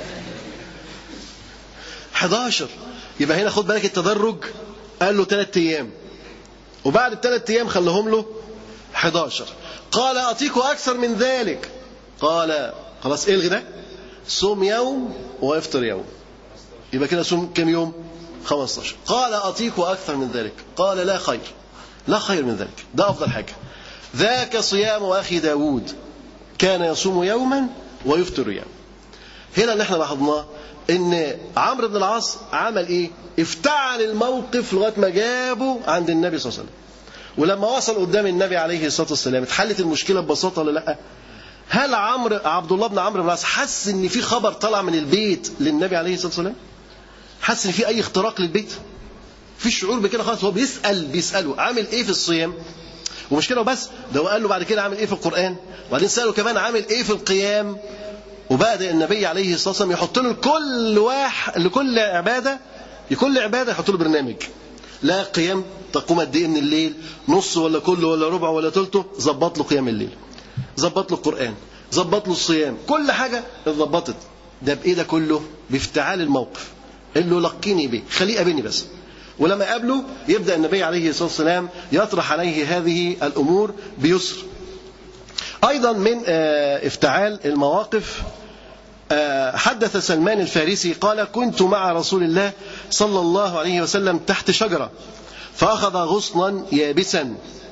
11 يبقى هنا خد بالك التدرج قال له ثلاث ايام وبعد الثلاث ايام خلهم له 11 قال اطيق اكثر من ذلك قال خلاص الغي ده صوم يوم وافطر يوم يبقى كده صوم كم يوم 15 قال اطيق اكثر من ذلك قال لا خير لا خير من ذلك ده افضل حاجه ذاك صيام اخي داود كان يصوم يوما ويفطر يوم هنا اللي احنا لاحظناه ان عمرو بن العاص عمل ايه افتعل الموقف لغايه ما جابه عند النبي صلى الله عليه وسلم ولما وصل قدام النبي عليه الصلاه والسلام اتحلت المشكله ببساطه ولا لا هل عمرو عبد الله بن عمرو بن العاص حس ان في خبر طلع من البيت للنبي عليه الصلاه والسلام حس ان في اي اختراق للبيت في شعور بكده خالص هو بيسال بيساله عامل ايه في الصيام ومش كده وبس ده هو قال له بعد كده عامل ايه في القران وبعدين ساله كمان عامل ايه في القيام وبدا النبي عليه الصلاه والسلام يحط له لكل واحد لكل عباده لكل عباده يحط له برنامج لا قيام تقوم قد ايه من الليل نص ولا كله ولا ربع ولا ثلثه ظبط له قيام الليل ظبط له القران ظبط له الصيام كل حاجه اتظبطت ده بايه ده كله بافتعال الموقف قال له لقيني به خليه يقابلني بس ولما قابله يبدا النبي عليه الصلاه والسلام يطرح عليه هذه الامور بيسر ايضا من آه، افتعال المواقف آه، حدث سلمان الفارسي قال كنت مع رسول الله صلى الله عليه وسلم تحت شجره فاخذ غصنا يابسا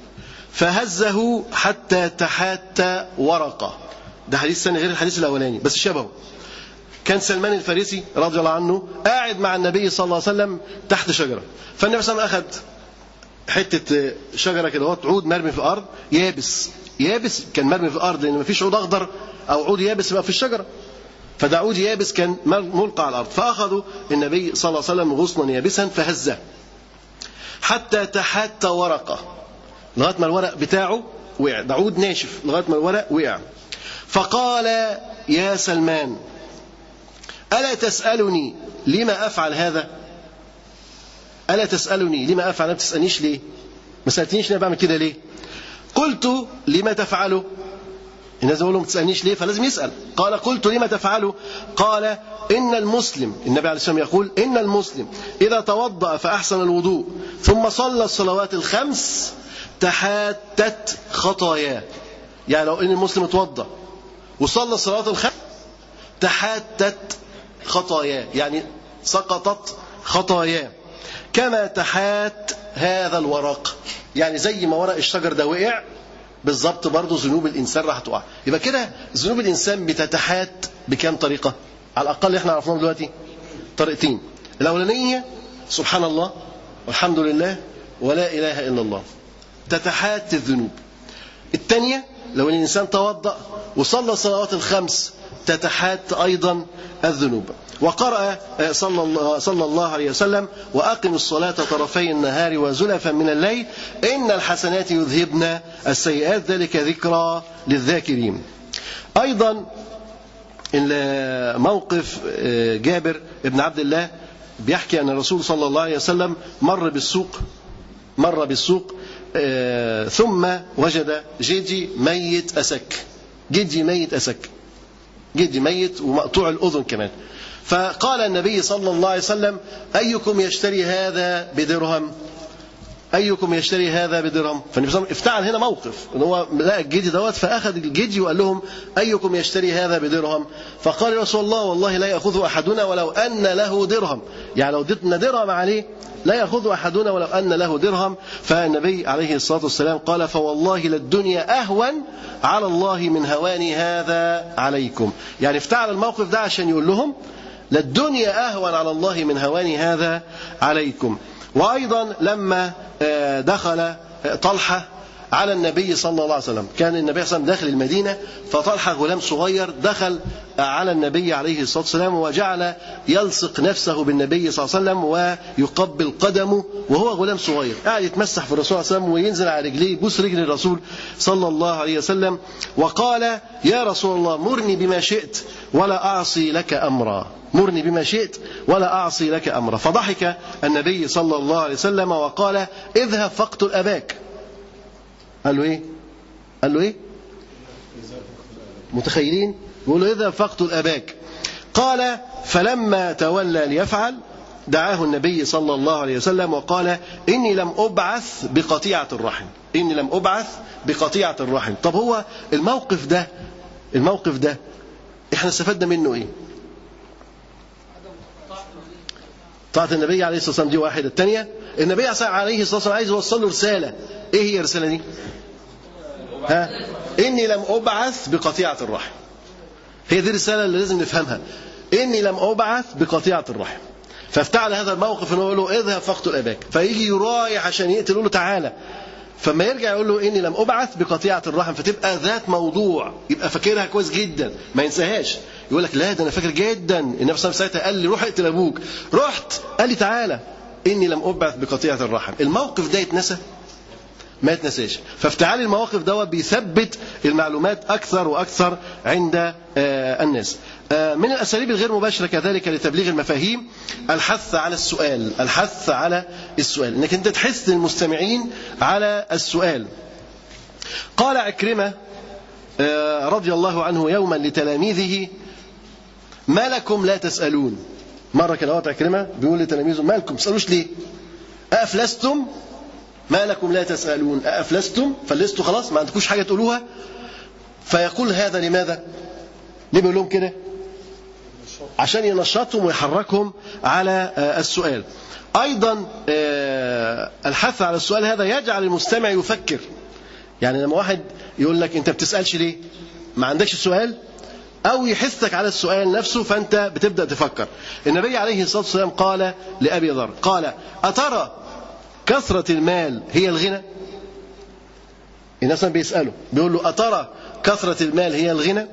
فهزه حتى تحات ورقه ده حديث ثاني غير الحديث الاولاني بس شبهه كان سلمان الفارسي رضي الله عنه قاعد مع النبي صلى الله عليه وسلم تحت شجره فالنبي صلى الله عليه وسلم اخذ حته شجره كده وقت عود مرمي في الارض يابس يابس كان مرمي في الارض لان مفيش عود اخضر او عود يابس يبقى في الشجره فده عود يابس كان ملقى على الارض فاخذوا النبي صلى الله عليه وسلم غصنا يابسا فهزه حتى تحت ورقه لغايه ما الورق بتاعه وقع ده عود ناشف لغايه ما الورق وقع فقال يا سلمان ألا تسألني لما أفعل هذا ألا تسألني لما أفعل ما تسألنيش ليه ما سألتنيش أنا بعمل كده ليه قلت لما تفعله الناس يقولوا ما تسألنيش ليه فلازم يسأل قال قلت لما تفعله قال إن المسلم النبي عليه الصلاة والسلام يقول إن المسلم إذا توضأ فأحسن الوضوء ثم صلى الصلوات الخمس تحاتت خطاياه يعني لو إن المسلم اتوضأ وصلى الصلوات الخمس تحاتت خطاياه يعني سقطت خطاياه كما تحات هذا الورق يعني زي ما ورق الشجر ده وقع بالظبط برضه ذنوب الانسان راح تقع يبقى كده ذنوب الانسان بتتحات بكام طريقه على الاقل احنا عرفناهم دلوقتي طريقتين الاولانيه سبحان الله والحمد لله ولا اله الا الله تتحات الذنوب الثانيه لو ان الانسان توضا وصلى الصلوات الخمس تتحات ايضا الذنوب وقرأ صلى الله, صلى الله عليه وسلم وأقم الصلاة طرفي النهار وزلفا من الليل إن الحسنات يذهبن السيئات ذلك ذكرى للذاكرين أيضا موقف جابر بن عبد الله بيحكي أن الرسول صلى الله عليه وسلم مر بالسوق مر بالسوق ثم وجد جدي ميت أسك جدي ميت أسك جدي ميت ومقطوع الأذن كمان فقال النبي صلى الله عليه وسلم أيكم يشتري هذا بدرهم أيكم يشتري هذا بدرهم فالنبي صلى الله عليه وسلم افتعل هنا موقف ان هو لقى الجدي دوت فأخذ الجدي وقال لهم أيكم يشتري هذا بدرهم فقال يا رسول الله والله لا يأخذه أحدنا ولو أن له درهم يعني لو اديتنا درهم عليه لا يأخذ أحدنا ولو أن له درهم فالنبي عليه الصلاة والسلام قال فوالله للدنيا أهون على الله من هوان هذا عليكم يعني افتعل الموقف ده عشان يقول لهم للدنيا أهون على الله من هوان هذا عليكم وأيضا لما دخل طلحة على النبي صلى الله عليه وسلم كان النبي صلى الله عليه وسلم داخل المدينة فطلحة غلام صغير دخل على النبي عليه الصلاة والسلام وجعل يلصق نفسه بالنبي صلى الله عليه وسلم ويقبل قدمه وهو غلام صغير قاعد يتمسح في الرسول صلى الله عليه وسلم وينزل على رجليه يبوس رجل الرسول صلى الله عليه وسلم وقال يا رسول الله مرني بما شئت ولا أعصي لك أمرا مرني بما شئت ولا أعصي لك أمرا فضحك النبي صلى الله عليه وسلم وقال اذهب فاقتل أباك قال له ايه قال له ايه متخيلين بيقول له اذهب فاقتل اباك قال فلما تولى ليفعل دعاه النبي صلى الله عليه وسلم وقال اني لم ابعث بقطيعه الرحم اني لم ابعث بقطيعه الرحم طب هو الموقف ده الموقف ده احنا استفدنا منه ايه طاعة النبي عليه الصلاة والسلام دي واحدة الثانية النبي عليه الصلاة والسلام عايز يوصل له رسالة ايه هي الرسالة دي ها اني لم ابعث بقطيعة الرحم هي دي الرسالة اللي لازم نفهمها اني لم ابعث بقطيعة الرحم فافتعل هذا الموقف انه يقول له اذهب فاقتل اباك فيجي يرايح عشان يقتل يقول له تعالى فما يرجع يقول له اني لم ابعث بقطيعه الرحم فتبقى ذات موضوع يبقى فاكرها كويس جدا ما ينساهاش يقول لك لا ده انا فاكر جدا النبي صلى الله عليه وسلم ساعتها قال لي روح اقتل ابوك رحت قال لي تعالى اني لم ابعث بقطيعه الرحم الموقف ده يتنسى ما يتنساش فافتعال المواقف دوت بيثبت المعلومات اكثر واكثر عند الناس من الاساليب الغير مباشره كذلك لتبليغ المفاهيم الحث على السؤال الحث على السؤال انك انت تحث المستمعين على السؤال قال عكرمه رضي الله عنه يوما لتلاميذه ما لكم لا تسألون مرة كان وقت عكرمة بيقول لتلاميذه ما لكم تسألوش ليه أأفلستم ما لكم لا تسألون أأفلستم فلستوا خلاص ما عندكوش حاجة تقولوها فيقول هذا لماذا ليه بيقول لهم كده عشان ينشطهم ويحركهم على آه، السؤال أيضا آه، الحث على السؤال هذا يجعل المستمع يفكر يعني لما واحد يقول لك أنت بتسألش ليه ما عندكش سؤال أو يحثك على السؤال نفسه فأنت بتبدأ تفكر النبي عليه الصلاة والسلام قال لأبي ذر قال أترى كثرة المال هي الغنى الناس بيسأله بيقول له أترى كثرة المال هي الغنى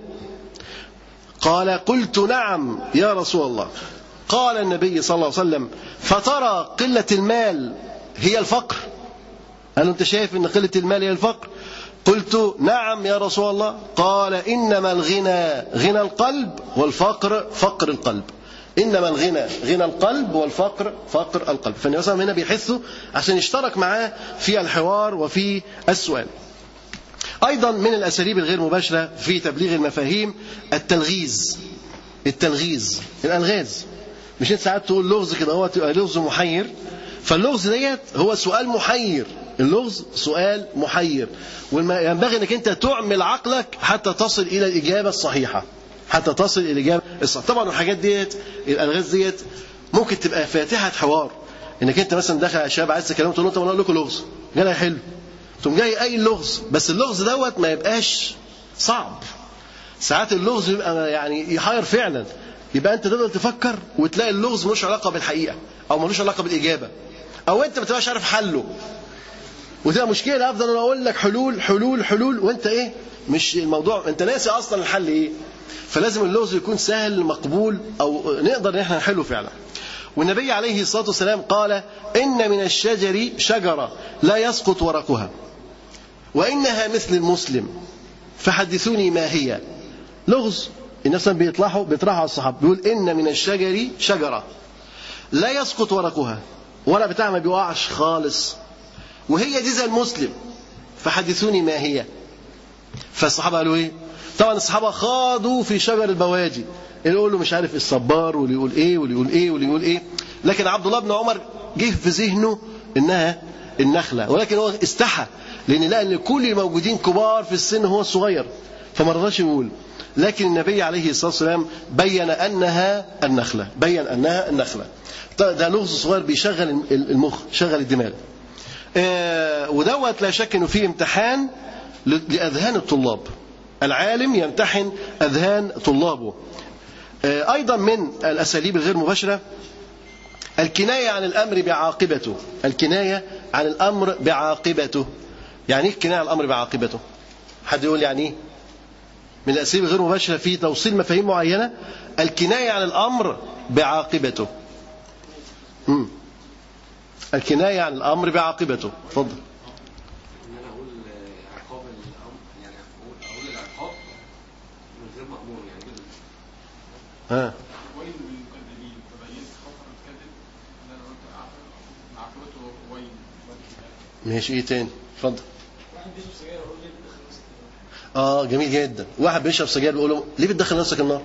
قال قلت نعم يا رسول الله قال النبي صلى الله عليه وسلم فترى قلة المال هي الفقر قال له انت شايف ان قلة المال هي الفقر قلت نعم يا رسول الله قال إنما الغنى غنى القلب والفقر فقر القلب إنما الغنى غنى القلب والفقر فقر القلب فالنبي صلى الله عليه وسلم هنا بيحثه عشان يشترك معاه في الحوار وفي السؤال أيضا من الأساليب الغير مباشرة في تبليغ المفاهيم التلغيز التلغيز الألغاز مش انت ساعات تقول لغز كده هو تبقى لغز محير فاللغز ديت هو سؤال محير اللغز سؤال محير وينبغي انك انت تعمل عقلك حتى تصل الى الاجابه الصحيحه حتى تصل الى الاجابه الصحيحه طبعا الحاجات ديت الالغاز ديت ممكن تبقى فاتحه حوار انك انت مثلا داخل على شباب عايز تكلمه تقول له طب انا اقول لكم لغز جالها حلو تقوم جاي اي لغز بس اللغز دوت ما يبقاش صعب ساعات اللغز يبقى يعني يحير فعلا يبقى انت تفضل تفكر وتلاقي اللغز ملوش علاقه بالحقيقه او ملوش علاقه بالاجابه او انت ما تبقاش عارف حله وتبقى مشكله افضل انا اقول لك حلول حلول حلول وانت ايه مش الموضوع انت ناسي اصلا الحل ايه فلازم اللغز يكون سهل مقبول او نقدر ان احنا نحله فعلا والنبي عليه الصلاه والسلام قال ان من الشجر شجره لا يسقط ورقها وانها مثل المسلم فحدثوني ما هي لغز الناس بيطلعوا بيطرحوا على الصحابه بيقول ان من الشجر شجره لا يسقط ورقها ولا بتاعها ما بيقعش خالص وهي دي زي المسلم فحدثوني ما هي فالصحابه قالوا ايه طبعا الصحابه خاضوا في شجر البواجي اللي يقول له مش عارف الصبار واللي يقول ايه واللي يقول ايه واللي يقول ايه لكن عبد الله بن عمر جه في ذهنه انها النخله ولكن هو استحى لان لقى ان كل الموجودين كبار في السن هو الصغير فما رضاش يقول لكن النبي عليه الصلاه والسلام بين انها النخله بين انها النخله ده لغز صغير بيشغل المخ شغل الدماغ آه ودوت لا شك انه فيه امتحان لاذهان الطلاب العالم يمتحن اذهان طلابه آه ايضا من الاساليب الغير مباشره الكنايه عن الامر بعاقبته الكنايه عن الامر بعاقبته يعني ايه الكنايه عن الامر بعاقبته حد يقول يعني ايه من الاساليب الغير مباشره في توصيل مفاهيم معينه الكنايه عن الامر بعاقبته مم. الكناية عن الأمر بعاقبته اتفضل ان انا اقول عقاب الامر يعني اقول اقول العقاب من غير مامور يعني كده ها ويل للمكذبين فبينت خطر الكذب ان انا قلت عقبته ويل ماشي ايه تاني اتفضل واحد بيشرب سجاير يقول لي بتدخل نفسك اه جميل جدا واحد بيشرب سجاير بيقول له ليه بتدخل نفسك النار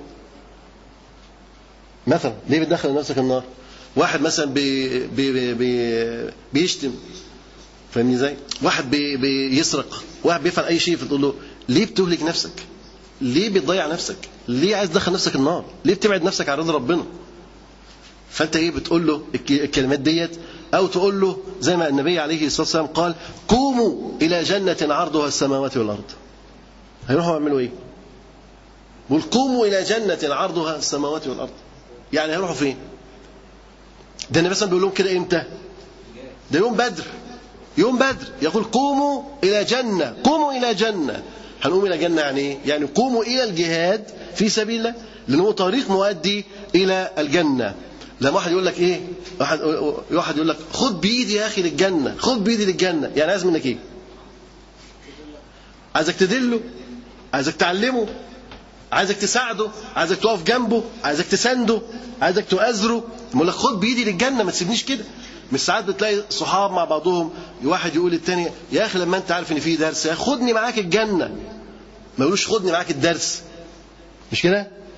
مثلا ليه بتدخل نفسك النار واحد مثلا بي بي بي بيشتم فاهمني ازاي واحد بي بيسرق واحد بيفعل اي شيء فتقول له ليه بتهلك نفسك ليه بتضيع نفسك ليه عايز تدخل نفسك النار ليه بتبعد نفسك عن رضا ربنا فانت ايه بتقول له الك- الكلمات ديت او تقول له زي ما النبي عليه الصلاه والسلام قال قوموا الى جنه عرضها السماوات والارض هيروحوا يعملوا ايه بيقول قوموا الى جنه عرضها السماوات والارض يعني هيروحوا فين ده النبي مثلا بيقول لهم كده امتى ده يوم بدر يوم بدر يقول قوموا الى جنه قوموا الى جنه هنقوم الى جنه يعني ايه يعني قوموا الى الجهاد في سبيل الله لان هو طريق مؤدي الى الجنه لما واحد يقول لك ايه واحد واحد يقول لك خد بايدي يا اخي للجنه خد بايدي للجنه يعني عايز منك ايه عايزك تدله عايزك تعلمه عايزك تساعده عايزك تقف جنبه عايزك تسنده عايزك تؤازره يقول لك خد بايدي للجنه ما تسيبنيش كده مش ساعات بتلاقي صحاب مع بعضهم واحد يقول للتاني يا اخي لما انت عارف ان في درس يا أخي خدني معاك الجنه ما يقولوش خدني معاك الدرس مش كده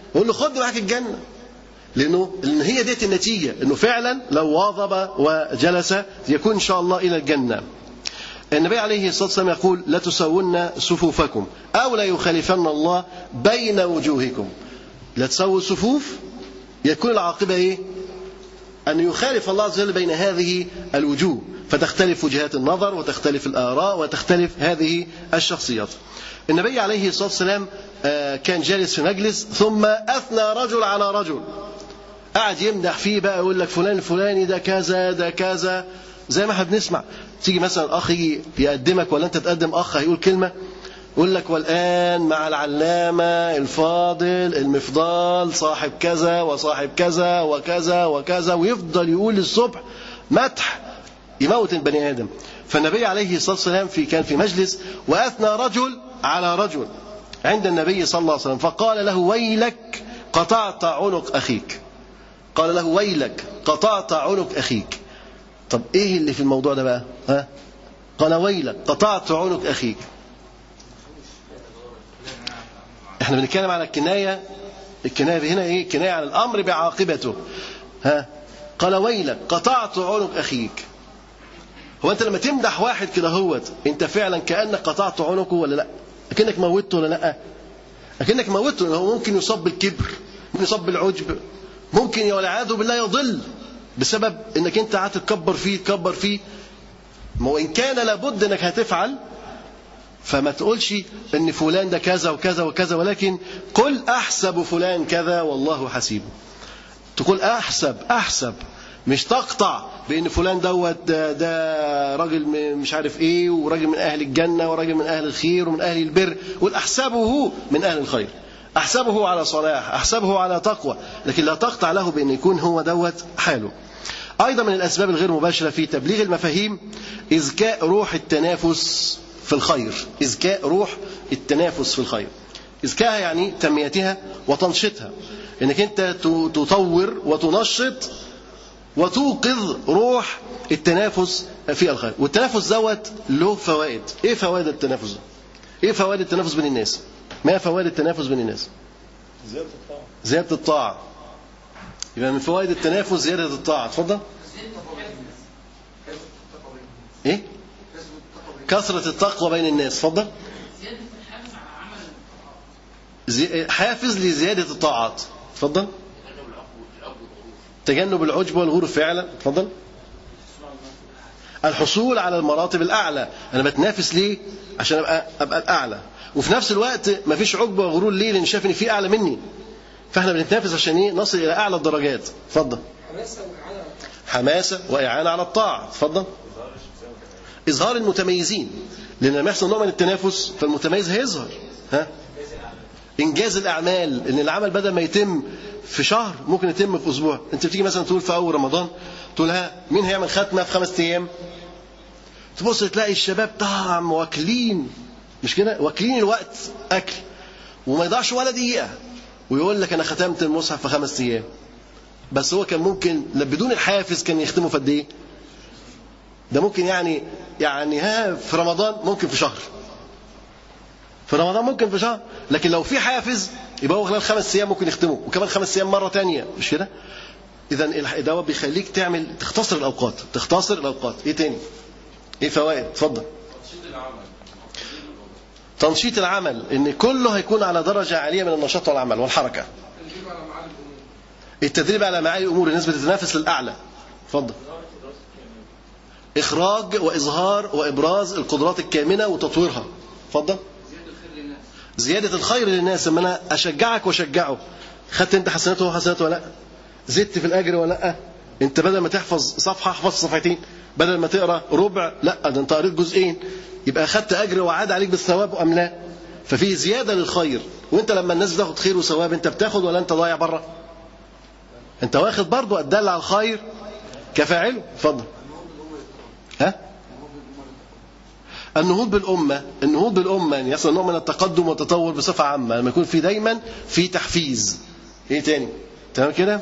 قول له خد معاك الجنة لأنه لأن هي ديت النتيجة أنه فعلا لو واظب وجلس يكون إن شاء الله إلى الجنة النبي عليه الصلاة والسلام يقول لا تسون صفوفكم أو لا يخالفن الله بين وجوهكم لا تسووا الصفوف يكون العاقبة إيه أن يخالف الله عز وجل بين هذه الوجوه فتختلف وجهات النظر وتختلف الآراء وتختلف هذه الشخصيات النبي عليه الصلاة والسلام آه، كان جالس في مجلس ثم أثنى رجل على رجل قاعد يمدح فيه بقى يقول لك فلان الفلاني ده كذا ده كذا زي ما احنا بنسمع تيجي مثلا اخ يجي يقدمك ولا انت تقدم اخ هيقول كلمه يقول لك والان مع العلامه الفاضل المفضال صاحب كذا وصاحب كذا وكذا وكذا ويفضل يقول الصبح مدح يموت البني ادم فالنبي عليه الصلاه والسلام في كان في مجلس واثنى رجل على رجل عند النبي صلى الله عليه وسلم فقال له ويلك قطعت عنق اخيك قال له ويلك قطعت عنق اخيك طب ايه اللي في الموضوع ده بقى ها قال ويلك قطعت عنق اخيك احنا بنتكلم على الكنايه الكنايه هنا ايه كنايه على الامر بعاقبته ها قال ويلك قطعت عنق اخيك هو انت لما تمدح واحد كده هوت انت فعلا كانك قطعت عنقه ولا لا اكنك موته ولا لا اكنك موته هو ممكن يصاب بالكبر ممكن يصاب بالعجب ممكن والعياذ بالله يضل بسبب انك انت قعدت تكبر فيه تكبر فيه ما هو ان كان لابد انك هتفعل فما تقولش ان فلان ده كذا وكذا وكذا ولكن قل احسب فلان كذا والله حسيبه تقول احسب احسب مش تقطع بان فلان دوت ده, ده راجل م- مش عارف ايه وراجل من اهل الجنه وراجل من اهل الخير ومن اهل البر قول احسبه من اهل الخير احسبه على صلاح احسبه على تقوى لكن لا تقطع له بان يكون هو دوت حاله ايضا من الاسباب الغير مباشره في تبليغ المفاهيم اذكاء روح التنافس في الخير اذكاء روح التنافس في الخير اذكاءها يعني تنميتها وتنشيطها انك انت ت- تطور وتنشط وتوقظ روح التنافس في الخير والتنافس دوت له فوائد ايه فوائد التنافس ده ايه فوائد التنافس بين الناس ما فوائد التنافس بين الناس زيادة الطاعة زياده الطاعه يبقى من فوائد التنافس زياده الطاعه اتفضل ايه كثره التقوى بين الناس اتفضل زي- حافز لزياده الطاعات اتفضل تجنب العجب والغرور فعلا اتفضل الحصول على المراتب الاعلى انا بتنافس ليه عشان ابقى ابقى الاعلى وفي نفس الوقت مفيش عجب وغرور ليه لان شايف ان في اعلى مني فاحنا بنتنافس عشان ايه نصل الى اعلى الدرجات اتفضل حماسه وإعانة حماسه واعانه على الطاعه اتفضل اظهار المتميزين لان لما يحصل نوع من التنافس فالمتميز هيظهر ها انجاز الاعمال ان العمل بدل ما يتم في شهر ممكن يتم في اسبوع انت بتيجي مثلا تقول في اول رمضان تقول ها مين هيعمل ختمه في خمس ايام تبص تلاقي الشباب طعم واكلين مش كده واكلين الوقت اكل وما يضيعش ولا دقيقه ويقول لك انا ختمت المصحف في خمس ايام بس هو كان ممكن بدون الحافز كان يختمه في قد ايه ده ممكن يعني يعني ها في رمضان ممكن في شهر في رمضان ممكن في شهر لكن لو في حافز يبقى هو خلال خمس ايام ممكن يختمه وكمان خمس ايام مره تانية مش كده اذا ده بيخليك تعمل تختصر الاوقات تختصر الاوقات ايه تاني ايه فوائد اتفضل تنشيط العمل ان كله هيكون على درجه عاليه من النشاط والعمل والحركه تدريب على معالي الامور التدريب على معالي الامور الناس بتتنافس للاعلى اتفضل اخراج واظهار وابراز القدرات الكامنه وتطويرها اتفضل زياده الخير للناس اما انا اشجعك واشجعه خدت انت حسناته وهو حسناته ولا لا زدت في الاجر ولا لا انت بدل ما تحفظ صفحه حفظت صفحتين بدل ما تقرا ربع لا ده انت قريت جزئين يبقى اخدت اجر وعاد عليك بالثواب ام لا ففي زياده للخير وانت لما الناس بتاخد خير وثواب انت بتاخد ولا انت ضايع بره انت واخد برضه الدل على الخير كفاعله اتفضل ها النهوض بالأمة النهوض بالأمة أن يصل نوع من التقدم والتطور بصفة عامة لما يكون في دايما في تحفيز إيه تاني تمام كده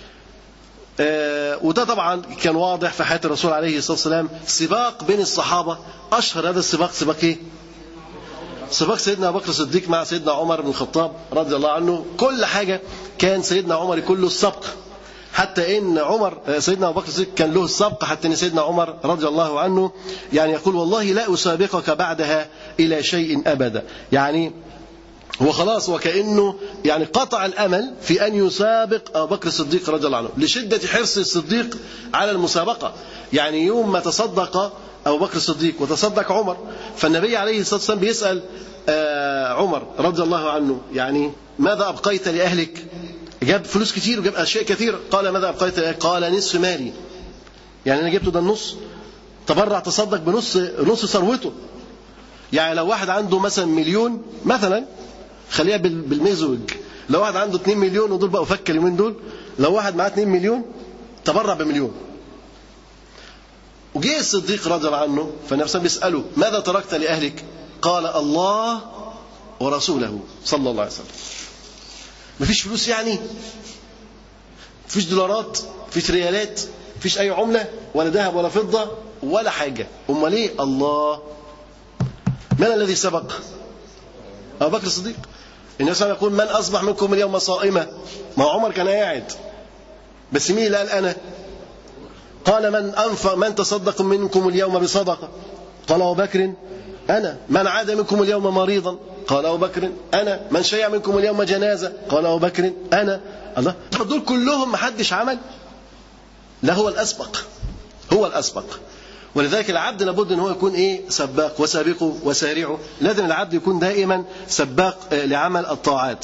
آه وده طبعا كان واضح في حياة الرسول عليه الصلاة والسلام سباق بين الصحابة أشهر هذا السباق سباق إيه سباق سيدنا ابو بكر الصديق مع سيدنا عمر بن الخطاب رضي الله عنه كل حاجه كان سيدنا عمر يكون له السبق حتى ان عمر سيدنا ابو بكر الصديق كان له السبق حتى ان سيدنا عمر رضي الله عنه يعني يقول والله لا اسابقك بعدها الى شيء ابدا يعني هو خلاص وكانه يعني قطع الامل في ان يسابق ابو بكر الصديق رضي الله عنه لشده حرص الصديق على المسابقه يعني يوم ما تصدق ابو بكر الصديق وتصدق عمر فالنبي عليه الصلاه والسلام بيسال آه عمر رضي الله عنه يعني ماذا ابقيت لاهلك؟ جاب فلوس كتير وجاب اشياء كثيره قال ماذا ابقيت لأهلك؟ قال نصف مالي يعني انا جبته ده النص تبرع تصدق بنص نص ثروته يعني لو واحد عنده مثلا مليون مثلا خليها بال- بالميزوج لو واحد عنده 2 مليون ودول بقوا فك اليومين دول لو واحد معاه 2 مليون تبرع بمليون وجه الصديق رضي الله عنه فالنبي صلى الله عليه وسلم بيسأله ماذا تركت لأهلك قال الله ورسوله صلى الله عليه وسلم مفيش فلوس يعني مفيش دولارات مفيش ريالات مفيش أي عملة ولا ذهب ولا فضة ولا حاجة أمال إيه الله من الذي سبق أبو بكر الصديق النبي صلى الله عليه وسلم يقول من أصبح منكم اليوم صائمة ما هو عمر كان قاعد بس مين اللي قال أنا قال من أنفق من تصدق منكم اليوم بصدقة قال أبو بكر أنا من عاد منكم اليوم مريضا قال أبو بكر أنا من شيع منكم اليوم جنازة قال أبو بكر أنا الله طب دول كلهم محدش عمل لا هو الأسبق هو الأسبق ولذلك العبد لابد ان هو يكون ايه سباق وسابقوا وسارعوا لازم العبد يكون دائما سباق آه، لعمل الطاعات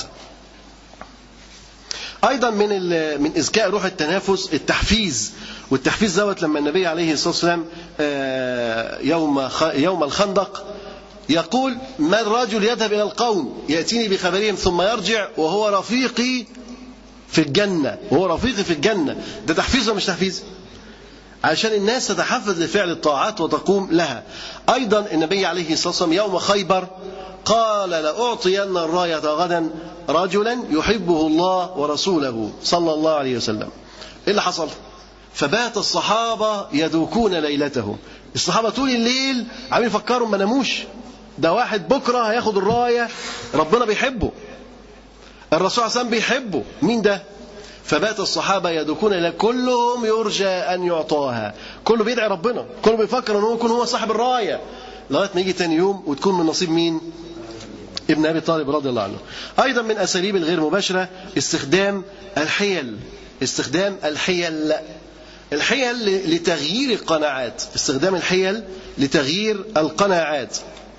ايضا من ال- من اذكاء روح التنافس التحفيز والتحفيز دوت لما النبي عليه الصلاه والسلام آه، يوم خ- يوم الخندق يقول ما الرجل يذهب الى القوم ياتيني بخبرهم ثم يرجع وهو رفيقي في الجنه وهو رفيقي في الجنه ده تحفيز ولا مش تحفيز؟ عشان الناس تتحفز لفعل الطاعات وتقوم لها أيضا النبي عليه الصلاة والسلام يوم خيبر قال لأعطين الراية غدا رجلا يحبه الله ورسوله صلى الله عليه وسلم إيه اللي حصل فبات الصحابة يذوقون ليلته الصحابة طول الليل عاملين يفكروا ما ناموش ده واحد بكرة هياخد الراية ربنا بيحبه الرسول صلى الله عليه وسلم بيحبه مين ده فبات الصحابة يدكون إلى كلهم يرجى أن يعطاها كله بيدعي ربنا كله بيفكر أنه يكون هو صاحب الراية لغاية ما يجي تاني يوم وتكون من نصيب مين ابن أبي طالب رضي الله عنه أيضا من أساليب الغير مباشرة استخدام الحيل استخدام الحيل الحيل لتغيير القناعات استخدام الحيل لتغيير القناعات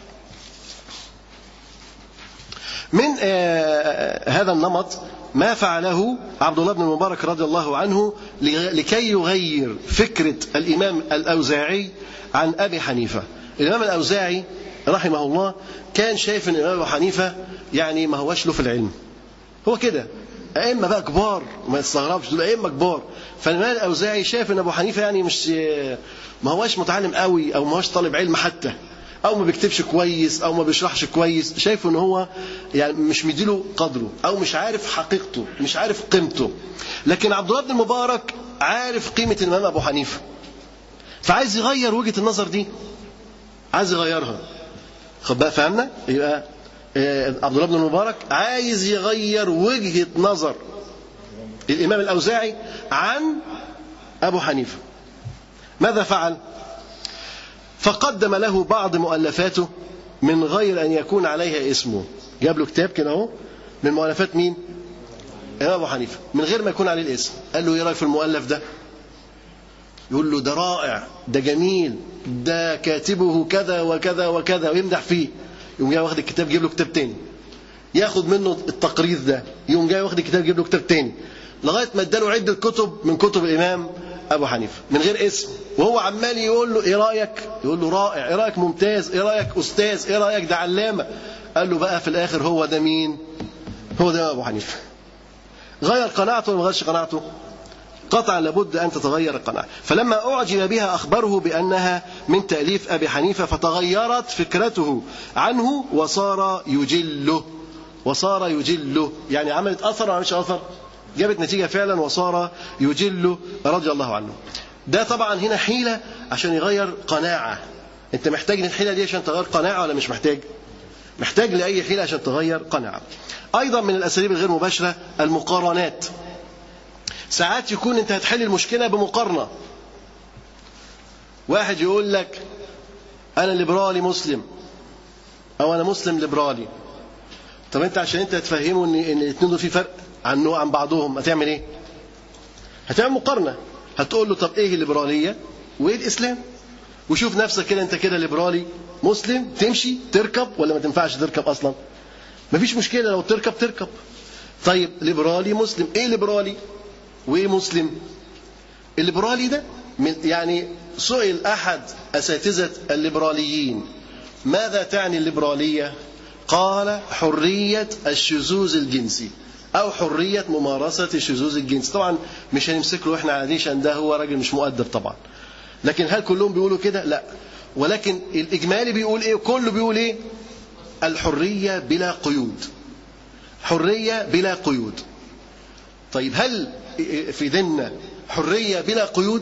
من آه هذا النمط ما فعله عبد الله بن المبارك رضي الله عنه لكي يغير فكرة الإمام الأوزاعي عن أبي حنيفة الإمام الأوزاعي رحمه الله كان شايف أن الإمام أبو حنيفة يعني ما هوش له في العلم هو كده أئمة بقى كبار ما يستغربش دول أئمة كبار فالإمام الأوزاعي شايف أن أبو حنيفة يعني مش ما هوش متعلم قوي أو ما هوش طالب علم حتى او ما بيكتبش كويس او ما بيشرحش كويس شايف ان هو يعني مش مديله قدره او مش عارف حقيقته مش عارف قيمته لكن عبد الله بن المبارك عارف قيمه الامام ابو حنيفه فعايز يغير وجهه النظر دي عايز يغيرها خد بقى فهمنا يبقى عبد الله بن المبارك عايز يغير وجهه نظر الامام الاوزاعي عن ابو حنيفه ماذا فعل فقدم له بعض مؤلفاته من غير أن يكون عليها اسمه جاب له كتاب كده اهو من مؤلفات مين إمام أبو حنيفة من غير ما يكون عليه الاسم قال له إيه رأيك في المؤلف ده يقول له ده رائع ده جميل ده كاتبه كذا وكذا وكذا ويمدح فيه يقوم جاي واخد الكتاب يجيب له كتاب تاني ياخد منه التقريض ده يقوم جاي واخد الكتاب يجيب له كتاب تاني لغايه ما اداله عده كتب من كتب الامام ابو حنيفه من غير اسم وهو عمال يقول له ايه رايك يقول له رائع ايه رايك ممتاز ايه رايك استاذ ايه رايك ده علامه قال له بقى في الاخر هو ده مين هو ده ابو حنيفه غير قناعته ولا ما غيرش قناعته قطعا لابد ان تتغير القناعه فلما اعجب بها اخبره بانها من تاليف ابي حنيفه فتغيرت فكرته عنه وصار يجله وصار يجله يعني عملت اثر ولا مش اثر جابت نتيجة فعلا وصار يجل رضي الله عنه ده طبعا هنا حيلة عشان يغير قناعة انت محتاج الحيلة دي عشان تغير قناعة ولا مش محتاج محتاج لأي حيلة عشان تغير قناعة أيضا من الأساليب الغير مباشرة المقارنات ساعات يكون أنت هتحل المشكلة بمقارنة واحد يقول لك أنا ليبرالي مسلم أو أنا مسلم ليبرالي طب أنت عشان أنت تفهمه إن إن الاثنين دول في فرق عنه عن بعضهم هتعمل إيه؟ هتعمل مقارنة هتقول له طب إيه الليبرالية وإيه الإسلام؟ وشوف نفسك كده أنت كده ليبرالي مسلم تمشي تركب ولا ما تنفعش تركب أصلا؟ مفيش مشكلة لو تركب تركب طيب ليبرالي مسلم إيه ليبرالي؟ وإيه مسلم؟ الليبرالي ده من يعني سئل أحد أساتذة الليبراليين ماذا تعني الليبرالية؟ قال حرية الشذوذ الجنسي أو حرية ممارسة الشذوذ الجنسي طبعا مش هنمسك له واحنا قاعدين عشان ده هو راجل مش مؤدب طبعا لكن هل كلهم بيقولوا كده؟ لا ولكن الإجمالي بيقول إيه؟ كله بيقول إيه؟ الحرية بلا قيود حرية بلا قيود طيب هل في ديننا حرية بلا قيود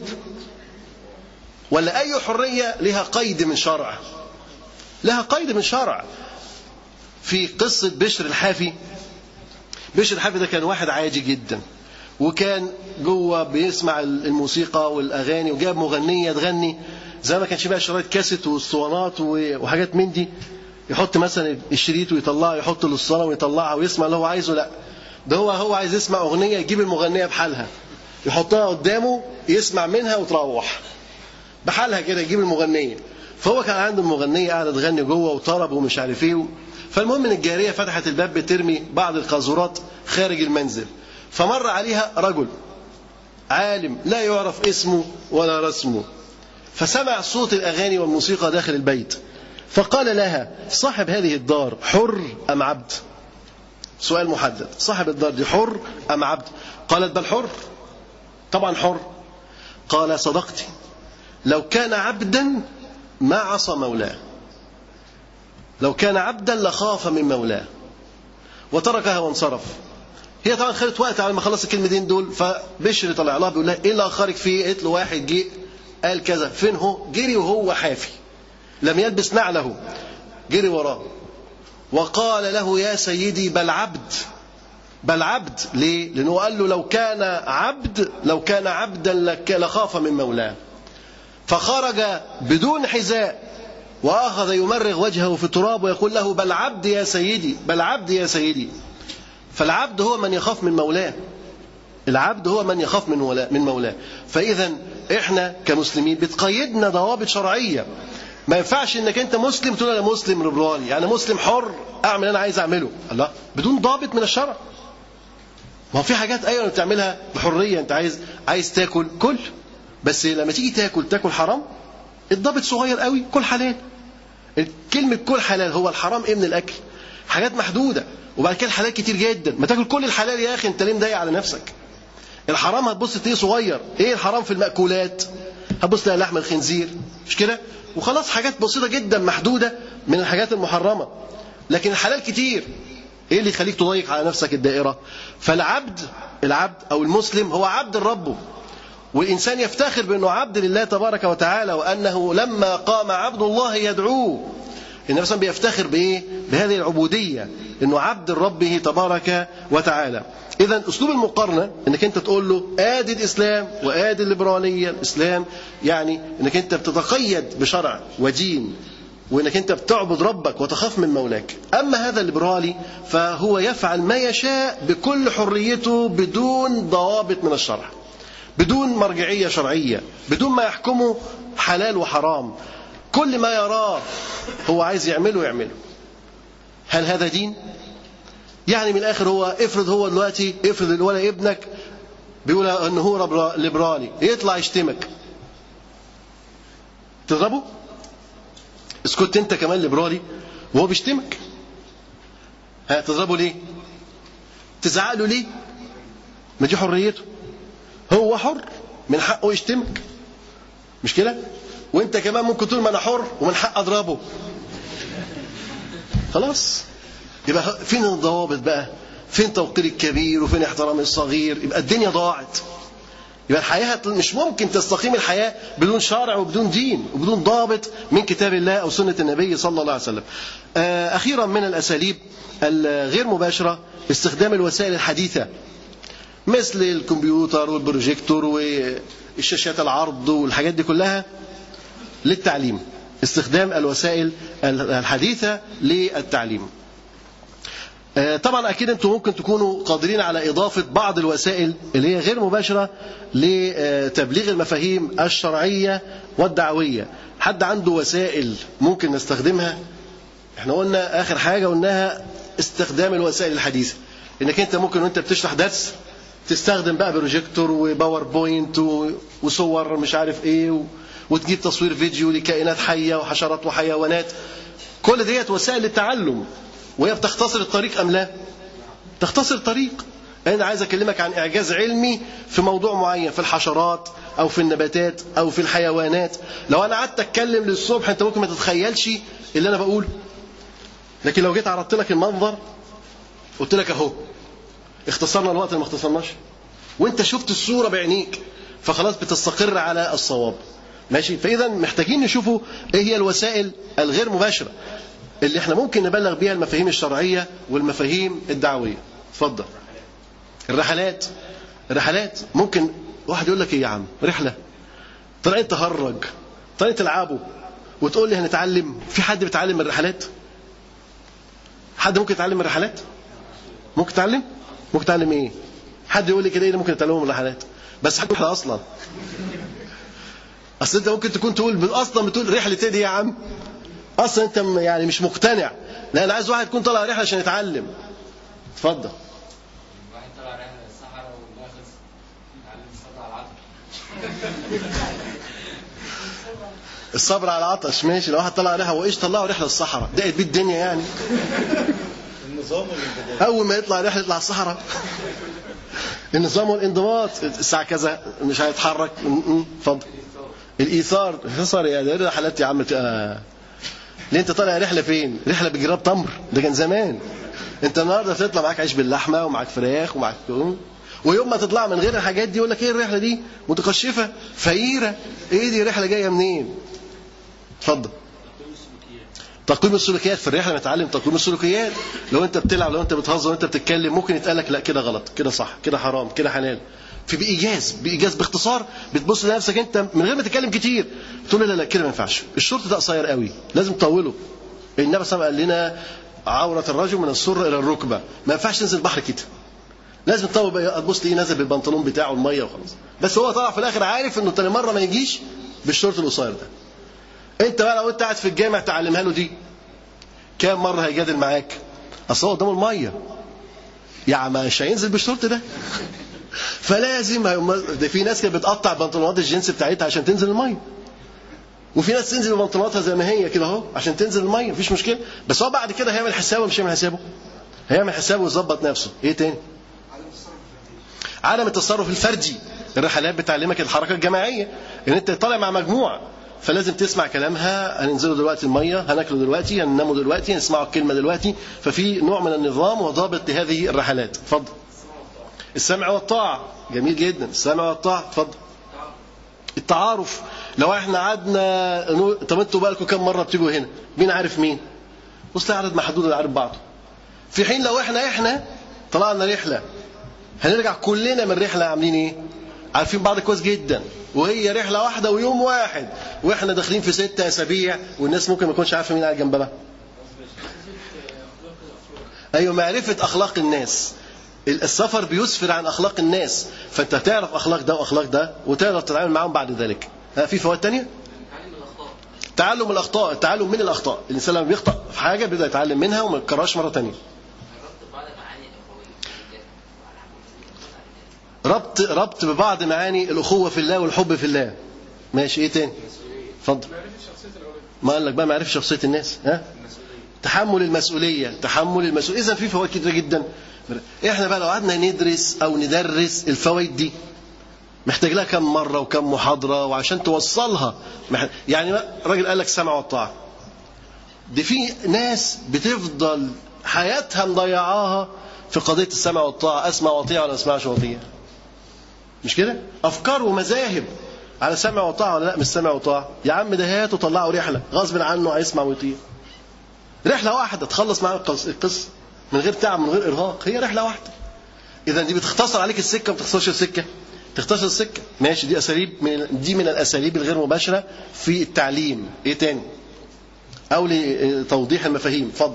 ولا أي حرية لها قيد من شرع لها قيد من شرع في قصة بشر الحافي بشر الحافي ده كان واحد عادي جدا وكان جوه بيسمع الموسيقى والاغاني وجاب مغنيه تغني زي ما كانش بقى شرايط كاسيت واسطوانات وحاجات من دي يحط مثلا الشريط ويطلعها يحط الاسطوانه ويطلعها ويسمع اللي هو عايزه لا ده هو هو عايز يسمع اغنيه يجيب المغنيه بحالها يحطها قدامه يسمع منها وتروح بحالها كده يجيب المغنيه فهو كان عنده المغنيه قاعده تغني جوه وطرب ومش عارف ايه فالمهم ان الجاريه فتحت الباب بترمي بعض القاذورات خارج المنزل فمر عليها رجل عالم لا يعرف اسمه ولا رسمه فسمع صوت الاغاني والموسيقى داخل البيت فقال لها صاحب هذه الدار حر ام عبد سؤال محدد صاحب الدار دي حر ام عبد قالت بل حر طبعا حر قال صدقتي لو كان عبدا ما عصى مولاه لو كان عبدا لخاف من مولاه وتركها وانصرف هي طبعا خدت وقت على ما خلص الكلمتين دول فبشر طلع لها بيقول لها ايه اللي اخرك فيه؟ قالت له واحد جه قال كذا فين هو؟ جري وهو حافي لم يلبس نعله جري وراه وقال له يا سيدي بل عبد بل عبد ليه؟ لأنه قال له لو كان عبد لو كان عبدا لك لخاف من مولاه فخرج بدون حذاء وأخذ يمرغ وجهه في التراب ويقول له بل عبد يا سيدي بل عبد يا سيدي فالعبد هو من يخاف من مولاه العبد هو من يخاف من ولا من مولاه فإذا إحنا كمسلمين بتقيدنا ضوابط شرعية ما ينفعش انك انت مسلم تقول انا مسلم ليبرالي يعني مسلم حر اعمل اللي انا عايز اعمله الله بدون ضابط من الشرع ما هو في حاجات ايوه بتعملها بحريه انت عايز عايز تاكل كل بس لما تيجي تاكل تاكل حرام الضابط صغير قوي كل حلال كلمه كل حلال هو الحرام ايه من الاكل حاجات محدوده وبعد كده الحلال كتير جدا ما تاكل كل الحلال يا اخي انت ليه مضايق على نفسك الحرام هتبص تلاقيه صغير ايه الحرام في المأكولات هتبص تلاقي لحم الخنزير مش كده وخلاص حاجات بسيطه جدا محدوده من الحاجات المحرمه لكن الحلال كتير ايه اللي يخليك تضيق على نفسك الدائره فالعبد العبد او المسلم هو عبد ربه والانسان يفتخر بانه عبد لله تبارك وتعالى وانه لما قام عبد الله يدعوه النبي صلى بيفتخر بايه بهذه العبوديه انه عبد ربه تبارك وتعالى اذا اسلوب المقارنه انك انت تقول له ادي الاسلام وادي الليبراليه الاسلام يعني انك انت بتتقيد بشرع ودين وانك انت بتعبد ربك وتخاف من مولاك اما هذا الليبرالي فهو يفعل ما يشاء بكل حريته بدون ضوابط من الشرع بدون مرجعيه شرعيه بدون ما يحكمه حلال وحرام كل ما يراه هو عايز يعمله يعمله هل هذا دين يعني من الاخر هو افرض هو دلوقتي افرض الولد ابنك بيقول ان هو ليبرالي يطلع يشتمك تضربه اسكت انت كمان ليبرالي وهو بيشتمك ها تضربه ليه تزعق له ليه ما دي حريته هو حر من حقه يشتمك مش كده وانت كمان ممكن تقول ما انا حر ومن حق اضربه خلاص يبقى فين الضوابط بقى فين توقير الكبير وفين احترام الصغير يبقى الدنيا ضاعت يبقى الحياة مش ممكن تستقيم الحياة بدون شرع وبدون دين وبدون ضابط من كتاب الله أو سنة النبي صلى الله عليه وسلم آه، أخيرا من الأساليب الغير مباشرة استخدام الوسائل الحديثة مثل الكمبيوتر والبروجيكتور والشاشات العرض والحاجات دي كلها للتعليم استخدام الوسائل الحديثة للتعليم آه، طبعا اكيد انتم ممكن تكونوا قادرين على اضافه بعض الوسائل اللي هي غير مباشره لتبليغ المفاهيم الشرعيه والدعويه حد عنده وسائل ممكن نستخدمها احنا قلنا اخر حاجه قلناها استخدام الوسائل الحديثه انك انت ممكن وانت بتشرح درس تستخدم بقى بروجيكتور وباوربوينت و- وصور مش عارف ايه و- وتجيب تصوير فيديو لكائنات حيه وحشرات وحيوانات كل ديت وسائل للتعلم وهي بتختصر الطريق ام لا تختصر الطريق انا عايز اكلمك عن اعجاز علمي في موضوع معين في الحشرات او في النباتات او في الحيوانات لو انا قعدت اتكلم للصبح انت ممكن ما تتخيلش اللي انا بقوله لكن لو جيت عرضت لك المنظر قلت لك اهو اختصرنا الوقت اللي ما اختصرناش وانت شفت الصوره بعينيك فخلاص بتستقر على الصواب ماشي فاذا محتاجين نشوفوا ايه هي الوسائل الغير مباشره اللي احنا ممكن نبلغ بيها المفاهيم الشرعيه والمفاهيم الدعويه اتفضل الرحلات الرحلات ممكن واحد يقول لك ايه يا عم رحله طالعين تهرج طالعين تلعبوا وتقول لي هنتعلم في حد بيتعلم من الرحلات حد ممكن يتعلم من الرحلات ممكن تعلم ممكن تعلم ايه حد يقول لي كده ايه اللي ممكن يتعلمه من الرحلات بس حد رحله اصلا اصل انت ممكن تكون تقول اصلا بتقول رحله ايه دي يا عم اصلا انت م- يعني مش مقتنع لا انا عايز واحد يكون طالع رحله عشان يتعلم اتفضل واحد طلع رحله للصحراء والناخذ يتعلم الصبر على العطش الصبر على العطش ماشي لو واحد طلع رحله وايش طلعه رحله الصحراء دقت بيه الدنيا يعني النظام والانضباط اول ما يطلع رحله يطلع الصحراء النظام والانضباط الساعه كذا مش هيتحرك م- م- اتفضل الايثار الايثار يا ده رحلات يا عم آه. ليه انت طالع رحله فين رحله بجراب تمر ده كان زمان انت النهارده تطلع معاك عيش باللحمه ومعاك فراخ ومعاك ويوم ما تطلع من غير الحاجات دي يقول لك ايه الرحله دي متقشفه فقيره ايه دي رحله جايه منين اتفضل تقويم السلوكيات في الرحله نتعلم تقويم السلوكيات لو انت بتلعب لو انت بتهزر وانت بتتكلم ممكن يتقال لك لا كده غلط كده صح كده حرام كده حلال في بايجاز بايجاز باختصار بتبص لنفسك انت من غير ما تتكلم كتير تقول لا لا كده ما ينفعش الشرط ده قصير قوي لازم تطوله النبي صلى الله عليه وسلم قال لنا عوره الرجل من السره الى الركبه ما ينفعش تنزل البحر كده لازم تطول بقى تبص تلاقيه نازل بالبنطلون بتاعه الميه وخلاص بس هو طلع في الاخر عارف انه تاني مره ما يجيش بالشرط القصير ده انت بقى لو انت قاعد في الجامع تعلمها له دي كام مرة هيجادل معاك أصل هو قدامه المية يعني مش هينزل بالشورت ده فلازم ده في ناس كانت بتقطع بنطلونات الجينز بتاعتها عشان تنزل المية وفي ناس تنزل بنطلوناتها زي ما هي كده اهو عشان تنزل المية مفيش مشكلة بس هو بعد كده هيعمل حسابه مش هيعمل حسابه هيعمل حسابه ويظبط نفسه ايه تاني عدم التصرف الفردي الرحلات بتعلمك الحركة الجماعية ان انت طالع مع مجموعة فلازم تسمع كلامها هننزلوا دلوقتي المية هناكلوا دلوقتي هنناموا دلوقتي هنسمعوا الكلمة دلوقتي ففي نوع من النظام وضابط لهذه الرحلات اتفضل السمع والطاعة جميل جدا السمع والطاعة اتفضل التعارف لو احنا قعدنا نقول طب انتوا بقالكم كم مرة بتيجوا هنا مين عارف مين بص تلاقي عدد محدود اللي عارف بعضه في حين لو احنا احنا طلعنا رحلة هنرجع كلنا من رحلة عاملين ايه عارفين بعض كويس جدا وهي رحله واحده ويوم واحد واحنا داخلين في ستة اسابيع والناس ممكن ما تكونش عارفه مين قاعد جنبها ايوه معرفه اخلاق الناس السفر بيسفر عن اخلاق الناس فانت تعرف اخلاق ده واخلاق ده وتقدر تتعامل معاهم بعد ذلك ها في فوائد تانية تعلم الاخطاء تعلم الاخطاء التعلم من الاخطاء الانسان لما بيخطا في حاجه بيبدا يتعلم منها وما يكررهاش مره تانية الربط بعض معاني الاخويه ربط ربط ببعض معاني الاخوه في الله والحب في الله ماشي ايه تاني اتفضل ما قال لك بقى معرفه شخصيه الناس ها تحمل المسؤوليه تحمل المسؤوليه اذا في فوائد كتيره جدا احنا بقى لو قعدنا ندرس او ندرس الفوائد دي محتاج لها كم مره وكم محاضره وعشان توصلها مح- يعني بقى الراجل قال لك السمع والطاعه دي في ناس بتفضل حياتها مضيعاها في قضيه السمع والطاعه اسمع واطيع ولا ما اسمعش واطيع مش كده افكار ومذاهب على سمع وطاعه ولا لا مش سمع وطاعه يا عم ده هات وطلعوا رحله غصب عنه هيسمع ويطيع رحله واحده تخلص معاه القص- القصه من غير تعب من غير ارهاق هي رحله واحده اذا دي بتختصر عليك السكه ما بتختصرش السكه تختصر السكه ماشي دي اساليب من دي من الاساليب الغير مباشره في التعليم ايه تاني او لتوضيح المفاهيم اتفضل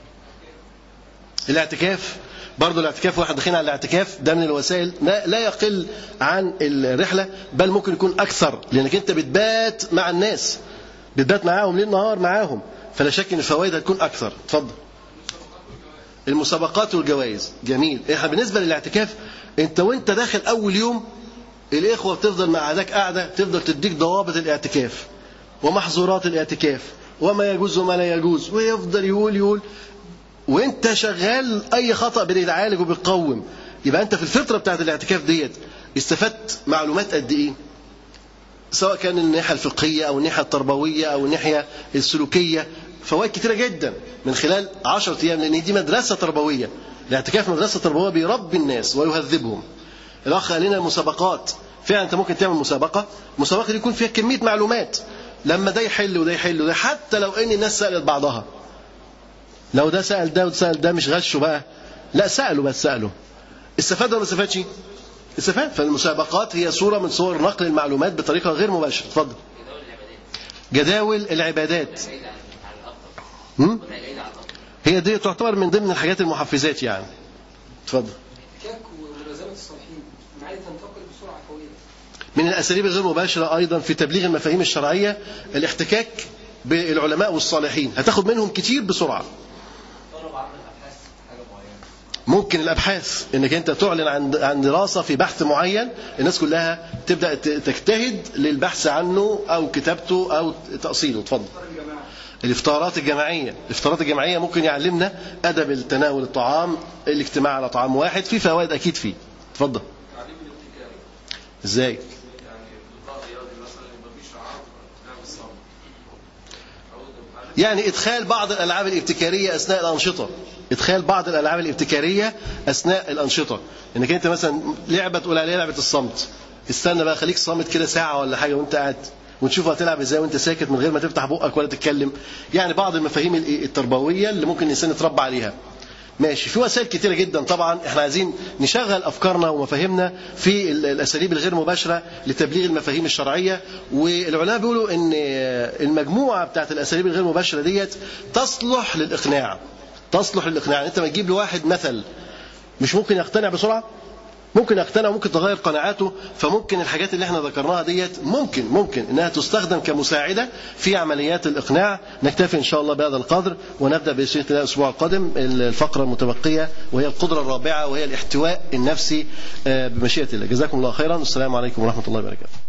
الاعتكاف برضه الاعتكاف واحد داخلين على الاعتكاف ده من الوسائل لا, لا يقل عن الرحله بل ممكن يكون اكثر لانك انت بتبات مع الناس بتبات معاهم ليل نهار معاهم فلا شك ان الفوائد هتكون اكثر اتفضل المسابقات والجوائز جميل احنا بالنسبه للاعتكاف انت وانت داخل اول يوم الاخوه بتفضل مع ذاك قاعده تفضل تديك ضوابط الاعتكاف ومحظورات الاعتكاف وما يجوز وما لا يجوز ويفضل يقول يقول وانت شغال اي خطا بيتعالج وبيقوم يبقى انت في الفتره بتاعت الاعتكاف ديت استفدت معلومات قد ايه سواء كان الناحيه الفقهيه او الناحيه التربويه او الناحيه السلوكيه فوائد كتيره جدا من خلال 10 ايام لان دي مدرسه تربويه الاعتكاف مدرسه تربويه بيربي الناس ويهذبهم الاخ قال لنا المسابقات فعلا انت ممكن تعمل مسابقه المسابقه دي يكون فيها كميه معلومات لما ده يحل وده يحل وده حتى لو ان الناس سالت بعضها لو ده سال ده وده سال ده مش غشه بقى لا سالوا بس سالوا استفاد ولا ما استفادش استفاد فالمسابقات هي صوره من صور نقل المعلومات بطريقه غير مباشره اتفضل جداول العبادات هم؟ هي دي تعتبر من ضمن الحاجات المحفزات يعني اتفضل الاحتكاك وملازمه الصالحين المعاني تنتقل بسرعه قويه من الاساليب الغير مباشره ايضا في تبليغ المفاهيم الشرعيه الاحتكاك بالعلماء والصالحين هتاخد منهم كتير بسرعه ممكن الابحاث انك انت تعلن عن عن دراسه في بحث معين الناس كلها تبدا ت- تجتهد للبحث عنه او كتابته او تاصيله اتفضل الافطارات الجماعيه الافطارات الجماعيه ممكن يعلمنا ادب تناول الطعام الاجتماع على طعام واحد في فوائد اكيد فيه اتفضل تعليم الابتكار ازاي يعني لقاء رياضي مثلا يبقى فيه شعار لعب الصمت او يبقى يعني ادخال بعض الالعاب الابتكاريه اثناء الانشطه ادخال بعض الالعاب الابتكاريه اثناء الانشطه انك انت مثلا لعبه تقول عليها لعبه الصمت استنى بقى خليك صامت كده ساعه ولا حاجه وانت قاعد ونشوف هتلعب ازاي وانت ساكت من غير ما تفتح بقك ولا تتكلم يعني بعض المفاهيم التربويه اللي ممكن الانسان يتربى عليها ماشي في وسائل كتيره جدا طبعا احنا عايزين نشغل افكارنا ومفاهيمنا في ال- الاساليب الغير مباشره لتبليغ المفاهيم الشرعيه والعلماء بيقولوا ان المجموعه بتاعت الاساليب الغير مباشره ديت تصلح للاقناع تصلح للاقناع يعني انت ما تجيب لواحد مثل مش ممكن يقتنع بسرعه ممكن يقتنع ممكن تغير قناعاته فممكن الحاجات اللي احنا ذكرناها ديت ممكن ممكن انها تستخدم كمساعده في عمليات الاقناع نكتفي ان شاء الله بهذا القدر ونبدا باذن الله الاسبوع القادم الفقره المتبقيه وهي القدره الرابعه وهي الاحتواء النفسي آه، بمشيئه الله جزاكم الله خيرا والسلام عليكم ورحمه الله وبركاته